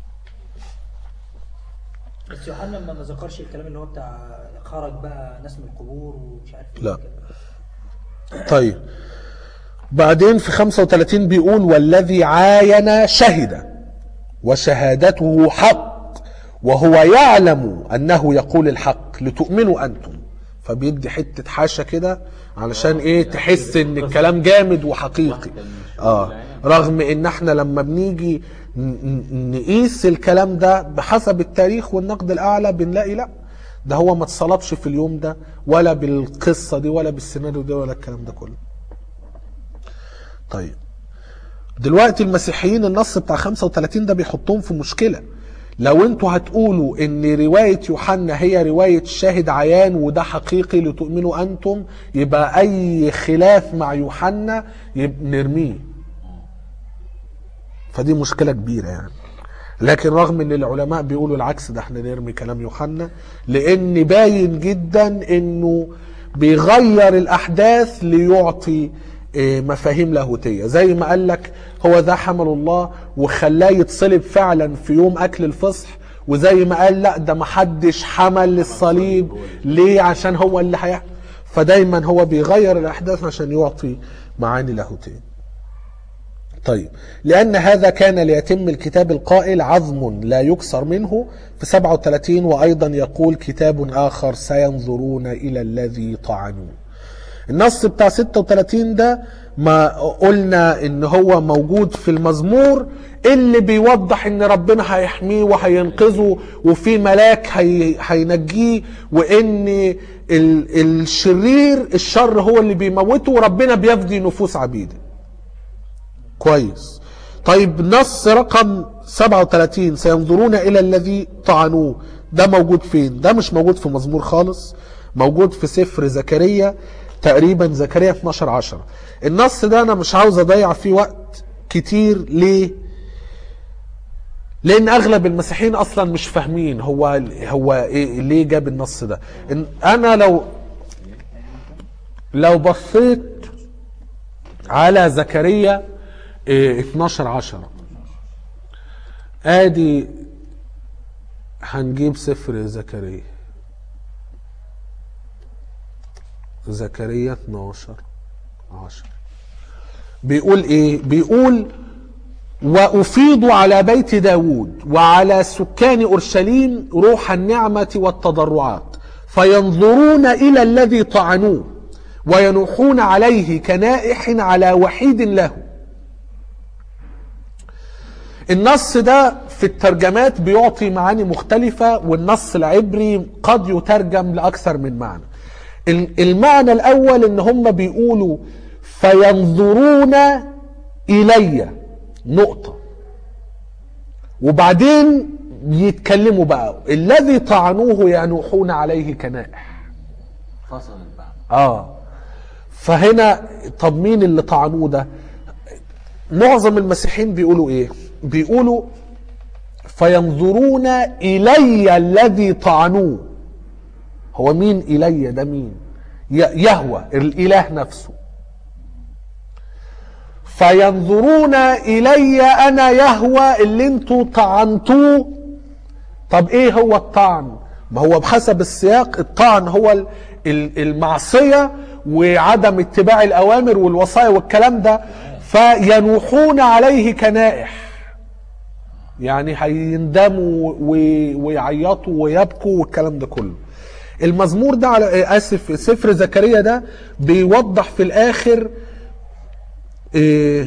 بس يوحنا ما ذكرش الكلام اللي هو بتاع خرج بقى ناس من القبور ومش عارف ايه لا. كده. طيب بعدين في 35 بيقول والذي عاين شهد وشهادته حق وهو يعلم انه يقول الحق لتؤمنوا انتم فبيدي حته حاشا كده علشان ايه تحس ان الكلام جامد وحقيقي اه رغم ان احنا لما بنيجي ن- ن- نقيس الكلام ده بحسب التاريخ والنقد الاعلى بنلاقي لا ده هو ما اتصلبش في اليوم ده ولا بالقصه دي ولا بالسيناريو ده ولا الكلام ده كله طيب دلوقتي المسيحيين النص بتاع 35 ده بيحطهم في مشكلة لو انتوا هتقولوا ان رواية يوحنا هي رواية شاهد عيان وده حقيقي لتؤمنوا انتم يبقى اي خلاف مع يوحنا يبقى نرميه فدي مشكلة كبيرة يعني لكن رغم ان العلماء بيقولوا العكس ده احنا نرمي كلام يوحنا لان باين جدا انه بيغير الاحداث ليعطي آه، مفاهيم لاهوتيه زي ما قال لك هو ذا حمل الله وخلاه يتصلب فعلا في يوم اكل الفصح وزي ما قال لا ده محدش حمل الصليب ليه عشان هو اللي هيحمل فدايما هو بيغير الاحداث عشان يعطي معاني لاهوتيه طيب لأن هذا كان ليتم الكتاب القائل عظم لا يكسر منه في 37 وأيضا يقول كتاب آخر سينظرون إلى الذي طعنوا النص بتاع 36 ده ما قلنا ان هو موجود في المزمور اللي بيوضح ان ربنا هيحميه وهينقذه وفي ملاك هي هينجيه وان ال الشرير الشر هو اللي بيموته وربنا بيفدي نفوس عبيده كويس طيب نص رقم 37 سينظرون الى الذي طعنوه ده موجود فين ده مش موجود في مزمور خالص موجود في سفر زكريا تقريبا زكريا 12 10 النص ده انا مش عاوز اضيع فيه وقت كتير ليه لان اغلب المسيحيين اصلا مش فاهمين هو هو إيه ليه جاب النص ده إن انا لو لو بصيت على زكريا إيه 12 10 ادي هنجيب سفر زكريا زكريا 12 10 بيقول ايه بيقول وأفيض على بيت داود وعلى سكان أورشليم روح النعمة والتضرعات فينظرون إلى الذي طعنوه وينوحون عليه كنائح على وحيد له النص ده في الترجمات بيعطي معاني مختلفة والنص العبري قد يترجم لأكثر من معنى المعنى الأول إن هم بيقولوا فينظرون إليّ نقطة وبعدين يتكلموا بقى الذي طعنوه ينوحون عليه كنائح فصل البعض اه فهنا طب مين اللي طعنوه ده معظم المسيحيين بيقولوا ايه بيقولوا فينظرون الي الذي طعنوه هو مين الي ده مين ي- يهوى الاله نفسه فينظرون الي انا يهوى اللي انتوا طعنتوه طب ايه هو الطعن ما هو بحسب السياق الطعن هو ال- ال- المعصيه وعدم اتباع الاوامر والوصايا والكلام ده فينوحون عليه كنائح يعني هيندموا و- ويعيطوا ويبكوا والكلام ده كله المزمور ده على اسف سفر زكريا ده بيوضح في الاخر إيه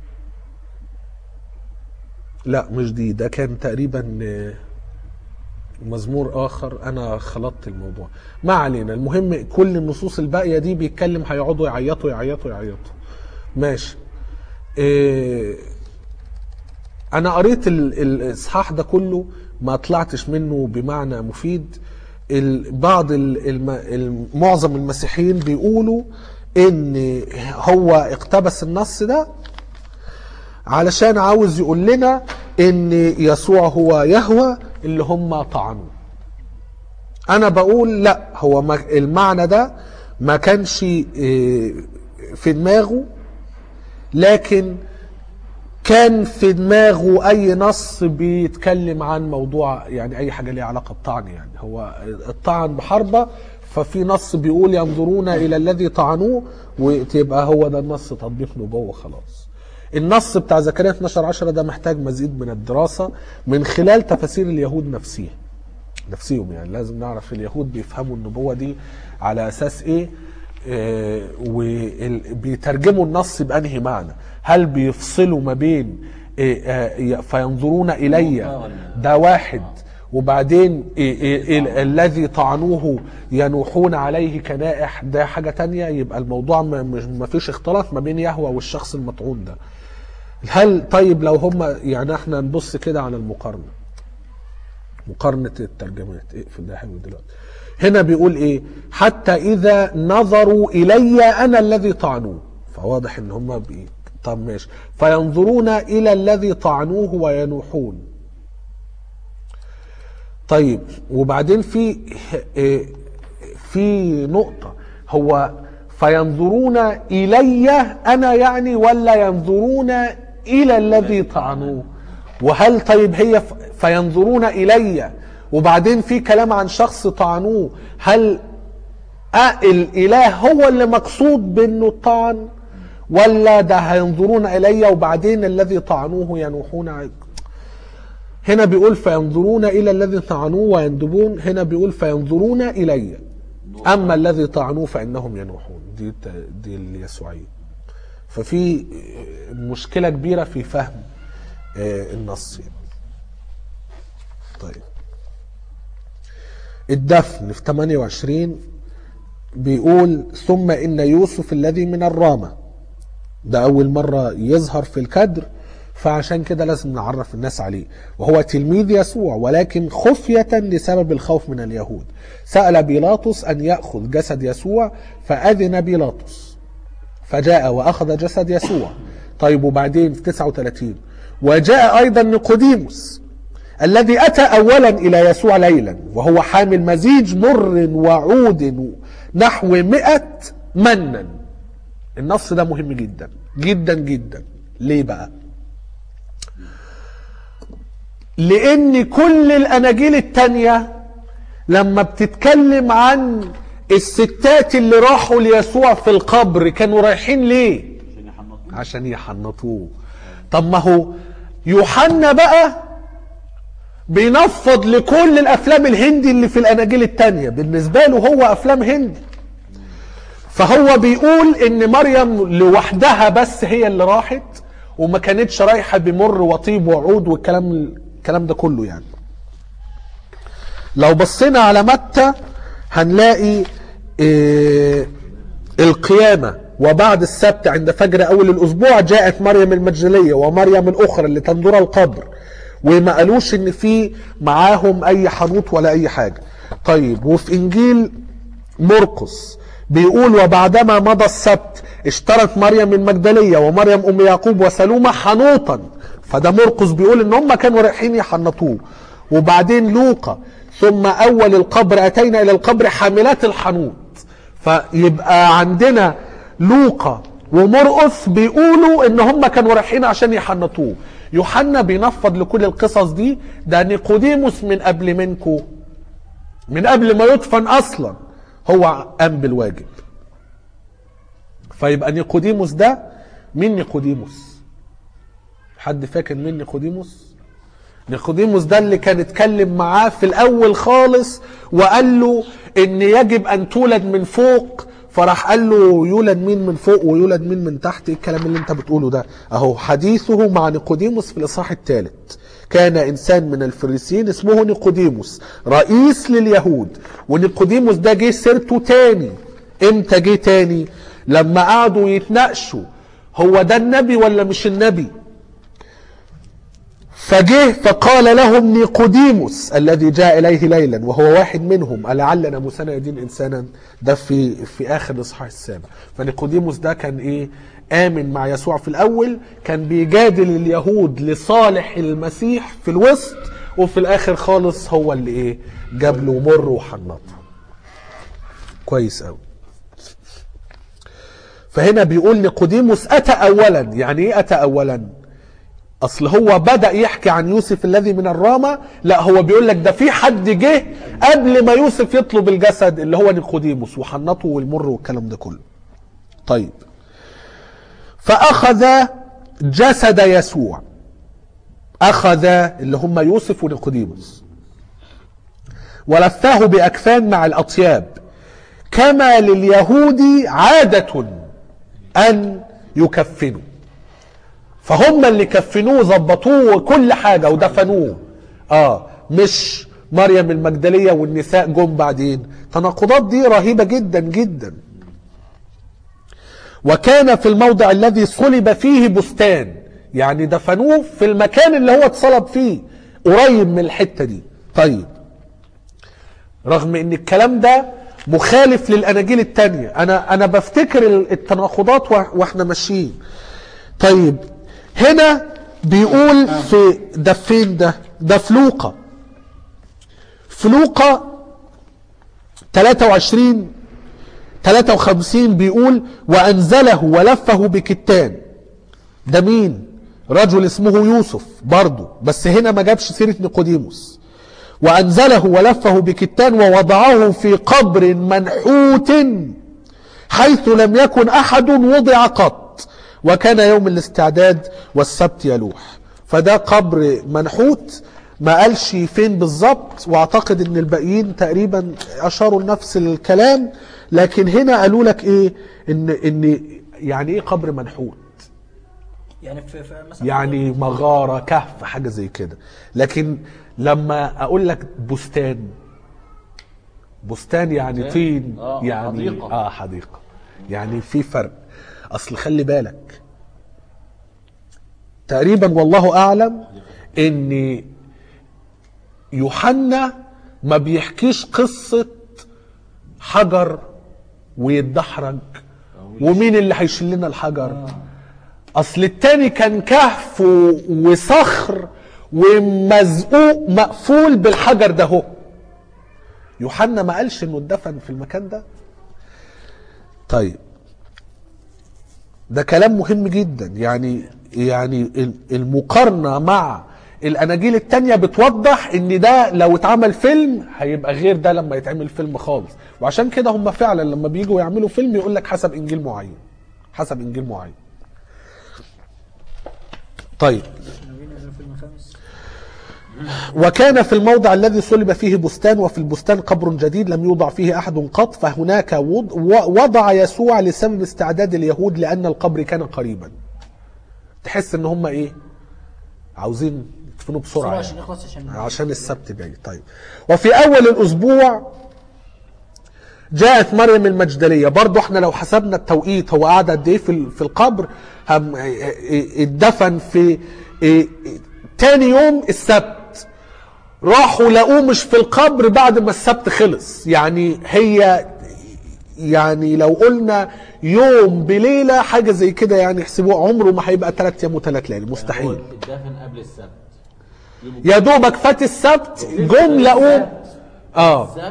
لا مش دي ده كان تقريبا آه، مزمور اخر انا خلطت الموضوع ما علينا المهم كل النصوص الباقيه دي بيتكلم هيقعدوا يعيطوا يعيطوا يعيطوا ماشي إيه انا قريت ال- الاصحاح ده كله ما طلعتش منه بمعنى مفيد ال- بعض ال- الم- الم- معظم المسيحيين بيقولوا ان هو اقتبس النص ده علشان عاوز يقول لنا ان يسوع هو يهوى اللي هم طعنوه انا بقول لا هو ما المعنى ده ما كانش إيه، في دماغه لكن كان في دماغه اي نص بيتكلم عن موضوع يعني اي حاجه ليها علاقه بطعن يعني هو الطعن بحربه ففي نص بيقول ينظرون الى الذي طعنوه وتبقى هو ده النص تطبيق نبوه خلاص النص بتاع زكريا 12 10 ده محتاج مزيد من الدراسه من خلال تفاسير اليهود نفسهم نفسهم يعني لازم نعرف اليهود بيفهموا النبوة دي على أساس إيه آه، وبيترجموا النص بأنهي معنى هل بيفصلوا ما بين آه، آه، فينظرون إلي ده واحد وبعدين إيه إيه إيه الذي طعنوه ينوحون عليه كنائح ده حاجة تانية يبقى الموضوع ما مش- ما فيش اختلاط ما بين يهوى والشخص المطعون ده هل طيب لو هم يعني احنا نبص كده على المقارنه مقارنة الترجمات اقفل ده حلو دلوقتي هنا بيقول ايه حتى اذا نظروا الي انا الذي طعنوه فواضح ان هم بي... طب ماشي فينظرون الى الذي طعنوه وينوحون طيب وبعدين في إيه، في نقطة هو فينظرون إلي أنا يعني ولا ينظرون إلى الذي طعنوه وهل طيب هي ف- فينظرون إلي وبعدين في كلام عن شخص طعنوه هل أ- الإله هو اللي مقصود بأنه الطعن ولا ده هينظرون إلي وبعدين الذي طعنوه ينوحون ع- هنا بيقول فينظرون إلى الذي طعنوه ويندبون هنا بيقول فينظرون إلي أما الذي طعنوه فإنهم ينوحون دي الت- دي اليسوعية ففي مشكلة كبيرة في فهم آه، النص يعني. طيب الدفن في 28 بيقول ثم إن يوسف الذي من الرامة ده أول مرة يظهر في الكدر فعشان كده لازم نعرف الناس عليه وهو تلميذ يسوع ولكن خفية لسبب الخوف من اليهود سأل بيلاطس أن يأخذ جسد يسوع فأذن بيلاطس فجاء وأخذ جسد يسوع طيب وبعدين في 39 وجاء أيضا نيقوديموس الذي أتى أولا إلى يسوع ليلا وهو حامل مزيج مر وعود نحو مئة منا النص ده مهم جدا جدا جدا ليه بقى لان كل الاناجيل التانية لما بتتكلم عن الستات اللي راحوا ليسوع في القبر كانوا رايحين ليه عشان يحنطوه عشان يحنطوه طب ما هو يوحنا بقى بينفض لكل الافلام الهندي اللي في الاناجيل التانية بالنسبة له هو افلام هندي فهو بيقول ان مريم لوحدها بس هي اللي راحت وما كانتش رايحة بمر وطيب وعود والكلام الكلام ده كله يعني لو بصينا على متى هنلاقي إيه القيامة وبعد السبت عند فجر أول الأسبوع جاءت مريم المجدلية ومريم الأخرى اللي تنظر القبر وما قالوش إن في معاهم أي حنوط ولا أي حاجة طيب وفي إنجيل مرقس بيقول وبعدما مضى السبت اشترت مريم المجدلية ومريم أم يعقوب وسلومة حنوطا فده مرقس بيقول إن هم كانوا رايحين يحنطوه وبعدين لوقا ثم أول القبر أتينا إلى القبر حاملات الحنوط فيبقى عندنا لوقا ومرقس بيقولوا ان هم كانوا رايحين عشان يحنطوه يوحنا بينفض لكل القصص دي ده نيقوديموس من قبل منكو من قبل ما يدفن اصلا هو قام بالواجب فيبقى نيقوديموس ده مين نيقوديموس حد فاكر مين نيقوديموس نيقوديموس ده اللي كان اتكلم معاه في الاول خالص وقال له ان يجب ان تولد من فوق فراح قال له يولد مين من فوق ويولد مين من تحت ايه الكلام اللي انت بتقوله ده اهو حديثه مع نيقوديموس في الاصحاح الثالث كان انسان من الفريسيين اسمه نيقوديموس رئيس لليهود ونيقوديموس ده جه سيرته تاني امتى جه تاني لما قعدوا يتناقشوا هو ده النبي ولا مش النبي فجه فقال لهم نيقوديموس الذي جاء اليه ليلا وهو واحد منهم ألعلنا موسى يدين انسانا ده في في اخر الاصحاح السابع فنيقوديموس ده كان ايه امن مع يسوع في الاول كان بيجادل اليهود لصالح المسيح في الوسط وفي الاخر خالص هو اللي ايه جاب له مر وحنطه كويس قوي فهنا بيقول نيقوديموس اتى اولا يعني ايه اتى اولا اصل هو بدا يحكي عن يوسف الذي من الرامه لا هو بيقول لك ده في حد جه قبل ما يوسف يطلب الجسد اللي هو نيقوديموس وحنطه والمر والكلام ده كله طيب فاخذ جسد يسوع اخذ اللي هم يوسف ونيقوديموس ولفاه باكفان مع الاطياب كما لليهود عاده ان يكفنوا فهم اللي كفنوه ظبطوه وكل حاجه ودفنوه اه مش مريم المجدليه والنساء جم بعدين تناقضات دي رهيبه جدا جدا وكان في الموضع الذي صلب فيه بستان يعني دفنوه في المكان اللي هو اتصلب فيه قريب من الحته دي طيب رغم ان الكلام ده مخالف للاناجيل التانية انا انا بفتكر التناقضات واحنا ماشيين طيب هنا بيقول في ده فين ده ده في لوقا في لوقا 23 53 بيقول وانزله ولفه بكتان ده مين رجل اسمه يوسف برضه بس هنا ما جابش سيره نيقوديموس وانزله ولفه بكتان ووضعه في قبر منحوت حيث لم يكن احد وضع قط وكان يوم الاستعداد والسبت يلوح فده قبر منحوت ما قالش فين بالظبط واعتقد ان الباقيين تقريبا اشاروا لنفس الكلام لكن هنا قالوا لك ايه ان ان يعني ايه قبر منحوت يعني في, في مثلا يعني مغاره كهف حاجه زي كده لكن لما اقول لك بستان بستان يعني بستان؟ طين آه، يعني حديقة. اه حديقه يعني في فرق اصل خلي بالك تقريبا والله اعلم ان يوحنا ما بيحكيش قصه حجر ويتدحرج ومين اللي هيشيل لنا الحجر اصل التاني كان كهف و- وصخر ومزقوق مقفول بالحجر ده هو يوحنا ما قالش انه اتدفن في المكان ده طيب ده كلام مهم جدا يعني يعني ال- المقارنه مع الاناجيل التانية بتوضح ان ده لو اتعمل فيلم هيبقى غير ده لما يتعمل فيلم خالص وعشان كده هم فعلا لما بيجوا يعملوا فيلم يقول لك حسب انجيل معين حسب انجيل معين طيب ناويين نعمل فيلم خامس وكان في الموضع الذي صلب فيه بستان وفي البستان قبر جديد لم يوضع فيه احد قط فهناك وض- و- وضع يسوع لسبب استعداد اليهود لان القبر كان قريبا تحس ان هم ايه عاوزين يدفنوا بسرعه بسرعة يعني. عشان يخلص عشان عشان السبت جاي طيب وفي اول الاسبوع جاءت مريم المجدليه برضو احنا لو حسبنا التوقيت هو قعد قد ايه في ال- في القبر هم اتدفن في اه، تاني يوم السبت راحوا لقوه مش في القبر بعد ما السبت خلص يعني هي يعني لو قلنا يوم بليله حاجه زي كده يعني احسبوه عمره ما هيبقى ثلاث ايام وثلاث ليالي مستحيل هو اتدفن قبل السبت يوم يا دوبك فات السبت جم لقوه اه السبت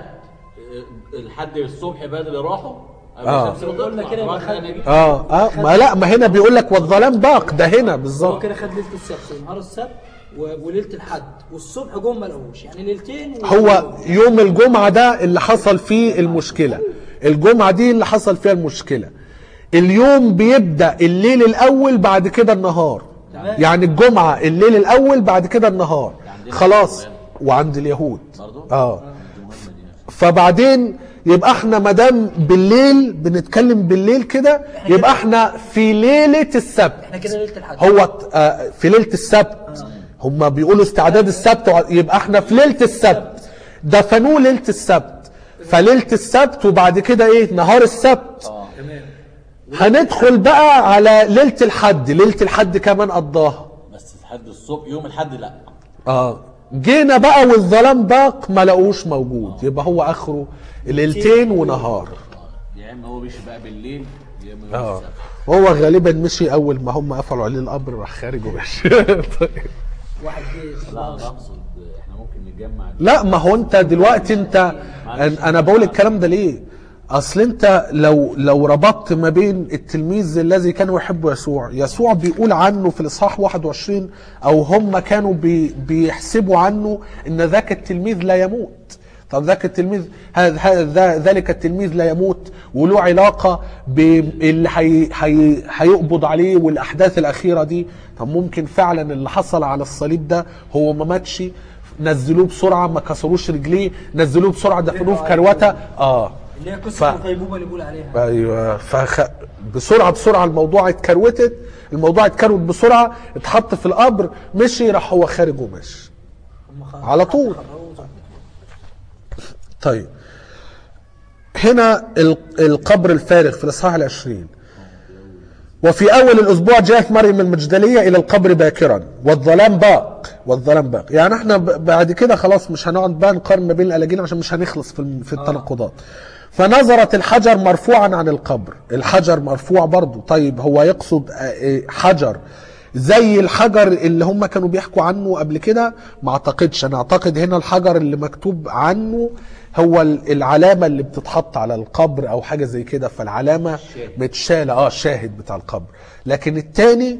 آه، لحد الصبح بدري راحوا قبل آه. الشمس ما قلنا تطلع. كده يبقى راح خد- الأناجيل. اه اه ما لا ما هنا بيقول لك والظلام باق ده هنا هو بالظبط كده خد ليله السبت ونهار السبت و- وليله الحد والصبح جم ما لقوش يعني ليلتين و- هو يوم الجمعه ده اللي حصل فيه المشكله الجمعه دي اللي حصل فيها المشكله اليوم بيبدا الليل الاول بعد كده النهار تمام. يعني الجمعه الليل الاول بعد كده النهار عندنا خلاص كمان. وعند اليهود برضو؟ اه دي مهمة دي. فبعدين يبقى احنا ما دام بالليل بنتكلم بالليل كده يبقى احنا في ليله السبت احنا كده ليله الحد هو آه، في ليله السبت هم بيقولوا استعداد السبت وع- يبقى احنا في ليله السبت دفنوه ليله السبت فليله السبت وبعد كده ايه نهار السبت تمام هندخل بقى على ليله الحد ليله الحد كمان قضاها بس لحد الصبح يوم الحد لا اه جينا بقى والظلام باق ما لقوش موجود يبقى هو اخره ليلتين ونهار يا اما هو مشي بقى بالليل يا اما يوم اه السبت هو غالبا مشي اول ما هم قفلوا عليه القبر راح خارج ومشي طيب. واحد جه لا انا اقصد احنا ممكن نجمع لا ما هو انت دلوقتي انت أن- انا بقول الكلام ده ليه اصل انت لو لو ربطت ما بين التلميذ الذي كانوا يحبوا يسوع يسوع بيقول عنه في الاصحاح 21 او هم كانوا بي بيحسبوا عنه ان ذاك التلميذ لا يموت طب ذاك التلميذ هذا هذا ذلك التلميذ لا يموت وله علاقه باللي هي هي هيقبض عليه والاحداث الاخيره دي طب ممكن فعلا اللي حصل على الصليب ده هو ما ماتش نزلوه بسرعه ما كسروش رجليه نزلوه بسرعه دفنوه في كروته اه اللي هي قصه ف- الغيبوبه اللي بيقول عليها ايوه فخ... بسرعه بسرعه الموضوع اتكروتت الموضوع اتكروت بسرعه اتحط في القبر مشي راح هو خارج ومشي هم خ- على طول. خرجوه صح. طيب هنا ال- القبر الفارغ في الاصحاح العشرين وفي اول الاسبوع جاءت مريم المجدليه الى القبر باكرا والظلام باق والظلام باق يعني احنا ب- بعد كده خلاص مش هنقعد بقى نقارن ما بين الالاجيل عشان مش هنخلص في الم- في التناقضات فنظرت الحجر مرفوعا عن القبر الحجر مرفوع برضو طيب هو يقصد آه، آه، حجر زي الحجر اللي هم كانوا بيحكوا عنه قبل كده ما اعتقدش انا اعتقد هنا الحجر اللي مكتوب عنه هو ال- العلامه اللي بتتحط على القبر او حاجه زي كده فالعلامه متشاله اه الشاهد بتاع القبر لكن التاني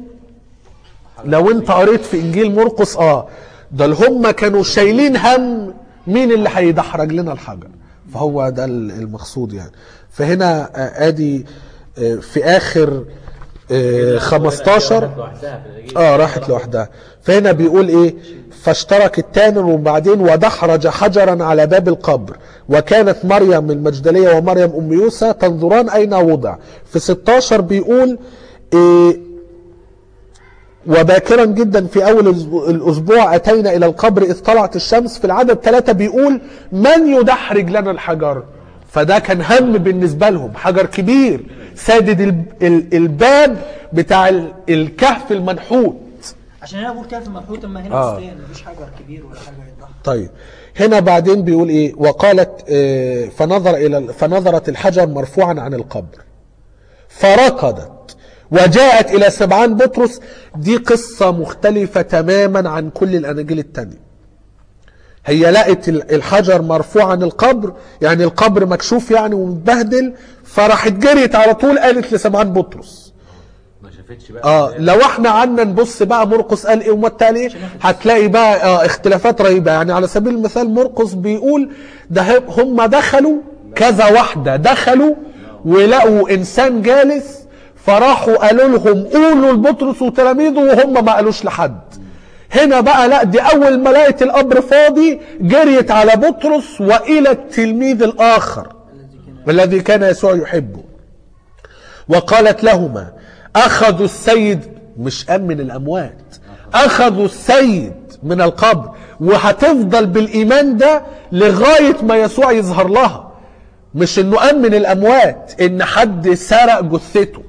لو انت قريت في انجيل مرقس اه ده اللي هم كانوا شايلين هم مين اللي هيدحرج لنا الحجر فهو ده ال- المقصود يعني فهنا آه، ادي آه، في اخر آه، 15 لوحدها في الأناجيل. اه راحت لوحدها فهنا بيقول ايه فاشترك التامر وبعدين ودحرج حجرا على باب القبر وكانت مريم المجدلية ومريم أم يوسى تنظران أين وضع في 16 بيقول إيه وباكرا جدا في أول الأسبوع- الأسبوع أتينا إلى القبر إذ طلعت الشمس في العدد ثلاثة بيقول من يدحرج لنا الحجر فده كان هم بالنسبة لهم حجر كبير سادد ال- ال- الباب بتاع ال- الكهف المنحوت عشان انا بقول كده في المنحوت اما هنا آه. بستان مفيش حجر كبير ولا حاجه يضحك طيب هنا بعدين بيقول ايه وقالت آه، فنظر الى فنظرت الحجر مرفوعا عن القبر فركضت وجاءت الى سبعان بطرس دي قصة مختلفة تماما عن كل الاناجيل التانية هي لقت ال- الحجر مرفوع عن القبر يعني القبر مكشوف يعني ومتبهدل فراحت جريت على طول قالت لسمعان بطرس ما شافتش بقى اه لو احنا قعدنا نبص بقى مرقس قال ايه ومتى قال ايه هتلاقي بقى آه اختلافات رهيبه يعني على سبيل المثال مرقس بيقول ده ه- هم دخلوا كذا واحده دخلوا ولقوا انسان جالس فراحوا قالوا لهم قولوا لبطرس وتلاميذه وهم ما قالوش لحد هنا بقى لا دي اول ما لقت القبر فاضي جريت على بطرس والى التلميذ الاخر الذي كان يسوع يحبه وقالت لهما أخذوا السيد مش قام من الأموات أخذوا السيد من القبر وهتفضل بالإيمان ده لغاية ما يسوع يظهر لها مش إنه قام من الأموات إن حد سرق جثته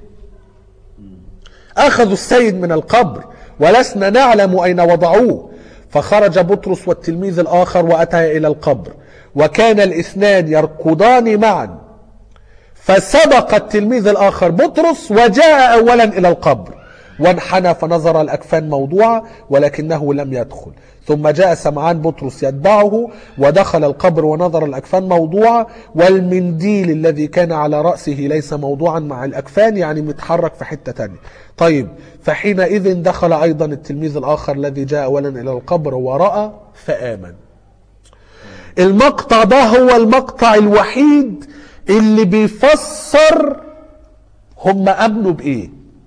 أخذوا السيد من القبر ولسنا نعلم أين وضعوه فخرج بطرس والتلميذ الآخر وأتى إلى القبر وكان الاثنان يركضان معا فسبق التلميذ الآخر بطرس وجاء أولا إلى القبر وانحنى فنظر الأكفان موضوعة ولكنه لم يدخل ثم جاء سمعان بطرس يتبعه ودخل القبر ونظر الأكفان موضوعة والمنديل الذي كان على رأسه ليس موضوعا مع الأكفان يعني متحرك في حتة تانية طيب فحينئذ دخل أيضا التلميذ الآخر الذي جاء أولا إلى القبر ورأى فآمن المقطع ده هو المقطع الوحيد اللي بيفسر هم امنوا بايه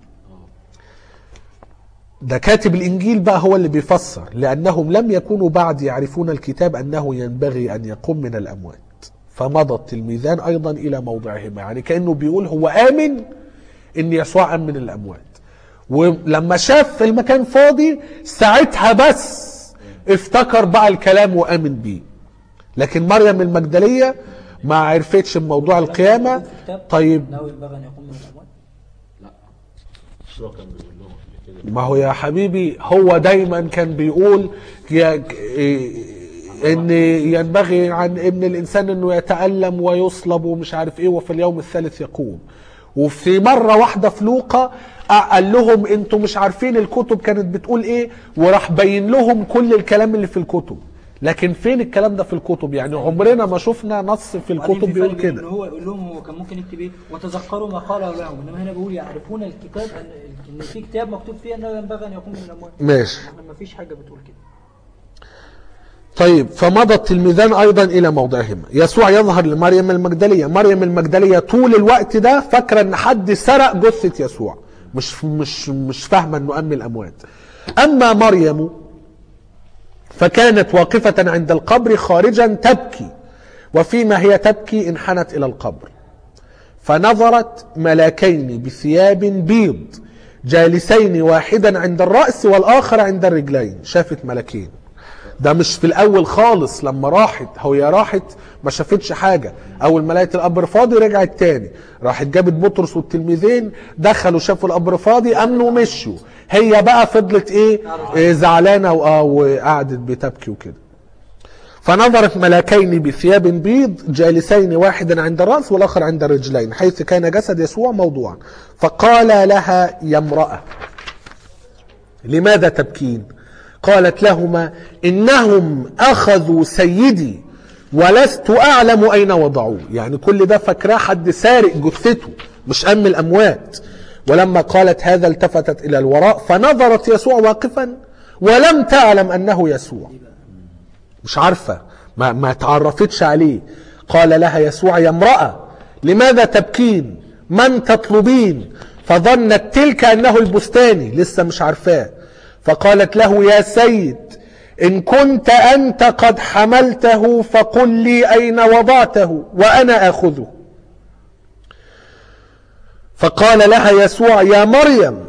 ده كاتب الانجيل بقى هو اللي بيفسر لانهم لم يكونوا بعد يعرفون الكتاب انه ينبغي ان يقوم من الاموات فمضى التلميذان ايضا الى موضعهما يعني كانه بيقول هو امن ان يسوع قام من الاموات ولما شاف المكان فاضي ساعتها بس افتكر بقى الكلام وامن بيه لكن مريم المجدليه ما عرفتش بموضوع القيامه في الكتاب طيب انه ينبغي ان يقوم من الاموات مش هو كان بيقول لهم قبل كده ما هو يا حبيبي هو دايما كان بيقول يا- إيه، ان ينبغي عن ابن الانسان انه يتالم ويصلب ومش عارف ايه وفي اليوم الثالث يقوم وفي مره واحده في لوقا قال لهم انتوا مش عارفين الكتب كانت بتقول ايه وراح بين لهم كل الكلام اللي في الكتب لكن فين الكلام ده في الكتب يعني عمرنا ما شفنا نص في وبعدين الكتب في بيقول فرق بين ان كده هو يقول لهم هو كان ممكن يكتب ايه وتذكروا ما قاله لهم انما هنا بيقول يعرفون الكتاب ان ان في كتاب مكتوب فيه انه ينبغي ان يقوم من الاموات ماشي احنا ما فيش حاجه بتقول كده طيب فمضى التلميذان ايضا الى موضعهما يسوع يظهر لمريم المجدليه مريم المجدليه طول الوقت ده فاكره ان حد سرق جثه يسوع مش مش مش فاهمه انه قام من الاموات اما مريم فكانت واقفه عند القبر خارجا تبكي وفيما هي تبكي انحنت الى القبر فنظرت ملاكين بثياب بيض جالسين واحدا عند الرأس والآخر عند الرجلين شافت ملكين ده مش في الأول خالص لما راحت هي راحت ما شافتش حاجة أول ما لقت القبر فاضي رجعت تاني راحت جابت بطرس والتلميذين دخلوا شافوا القبر فاضي أمنوا ومشوا هي بقى فضلت إيه, إيه زعلانة وآه وقعدت بتبكي وكده فنظرت ملاكين بثياب بيض جالسين واحدا عند الرأس والآخر عند الرجلين حيث كان جسد يسوع موضوعا فقال لها يا امرأة لماذا تبكين قالت لهما إنهم أخذوا سيدي ولست أعلم أين وضعوه يعني كل ده فاكراه حد سارق جثته مش أم الأموات ولما قالت هذا التفتت إلى الوراء فنظرت يسوع واقفا ولم تعلم أنه يسوع مش عارفة ما, ما تعرفتش عليه قال لها يسوع يا امرأة لماذا تبكين من تطلبين فظنت تلك أنه البستاني لسه مش عارفاه فقالت له يا سيد إن كنت أنت قد حملته فقل لي أين وضعته وأنا آخذه فقال لها يسوع يا مريم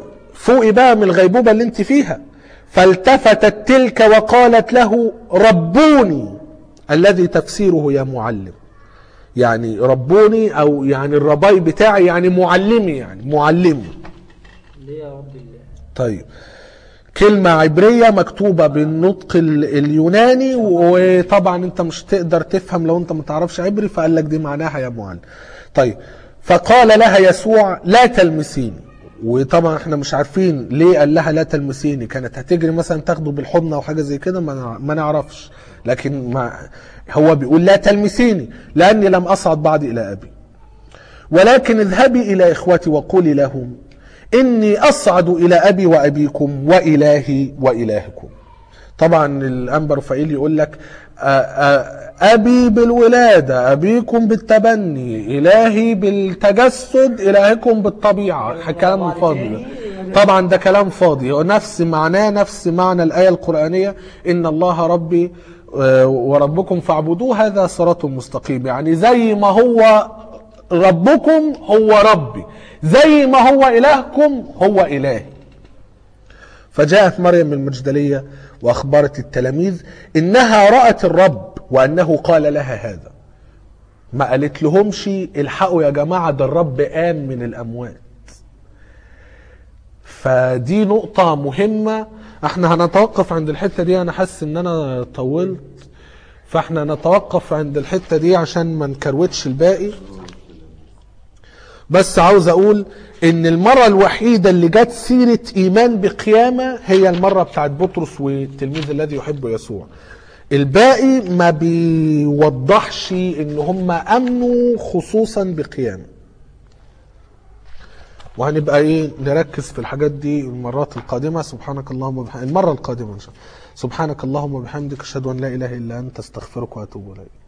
فوقي بقى من الغيبوبة اللي انت فيها فالتفتت تلك وقالت له ربوني الذي تفسيره يا معلم يعني ربوني او يعني الرباي بتاعي يعني معلمي يعني معلمي اللي هي رب الله طيب كلمة عبرية مكتوبة بالنطق ال- اليوناني وطبعا انت مش تقدر تفهم لو انت ما تعرفش عبري فقال لك دي معناها يا معلم طيب فقال لها يسوع لا تلمسيني وطبعا احنا مش عارفين ليه قال لها لا تلمسيني كانت هتجري مثلا تاخده بالحضن او حاجه زي كده ما نع- ما نعرفش لكن ما هو بيقول لا تلمسيني لاني لم اصعد بعد الى ابي ولكن اذهبي إلى إخوتي وقولي لهم إني أصعد إلى أبي وأبيكم وإلهي وإلهكم طبعا الأنبا رفائيل يقول لك آ- آ- أبي بالولادة أبيكم بالتبني إلهي بالتجسد إلهكم بالطبيعة كلام فاضي ده. طبعا ده كلام فاضي هو نفس معناه نفس معنى الآية القرآنية إن الله ربي آه، وربكم فاعبدوه هذا صراط مستقيم يعني زي ما هو ربكم هو ربي زي ما هو إلهكم هو إلهي فجاءت مريم المجدلية وأخبرت التلاميذ إنها رأت الرب وأنه قال لها هذا ما قالت لهمش الحقوا يا جماعة ده الرب قام من الأموات فدي نقطة مهمة احنا هنتوقف عند الحتة دي انا حاسس ان انا طولت فاحنا نتوقف عند الحتة دي عشان ما نكروتش الباقي بس عاوز اقول ان المرة الوحيدة اللي جت سيرة ايمان بقيامة هي المرة بتاعت بطرس والتلميذ الذي يحب يسوع الباقي ما بيوضحش ان هم امنوا خصوصا بقيامه وهنبقى ايه نركز في الحاجات دي المرات القادمه سبحانك اللهم وبحمدك المره القادمه ان شاء الله سبحانك اللهم وبحمدك اشهد ان لا اله الا انت استغفرك واتوب اليك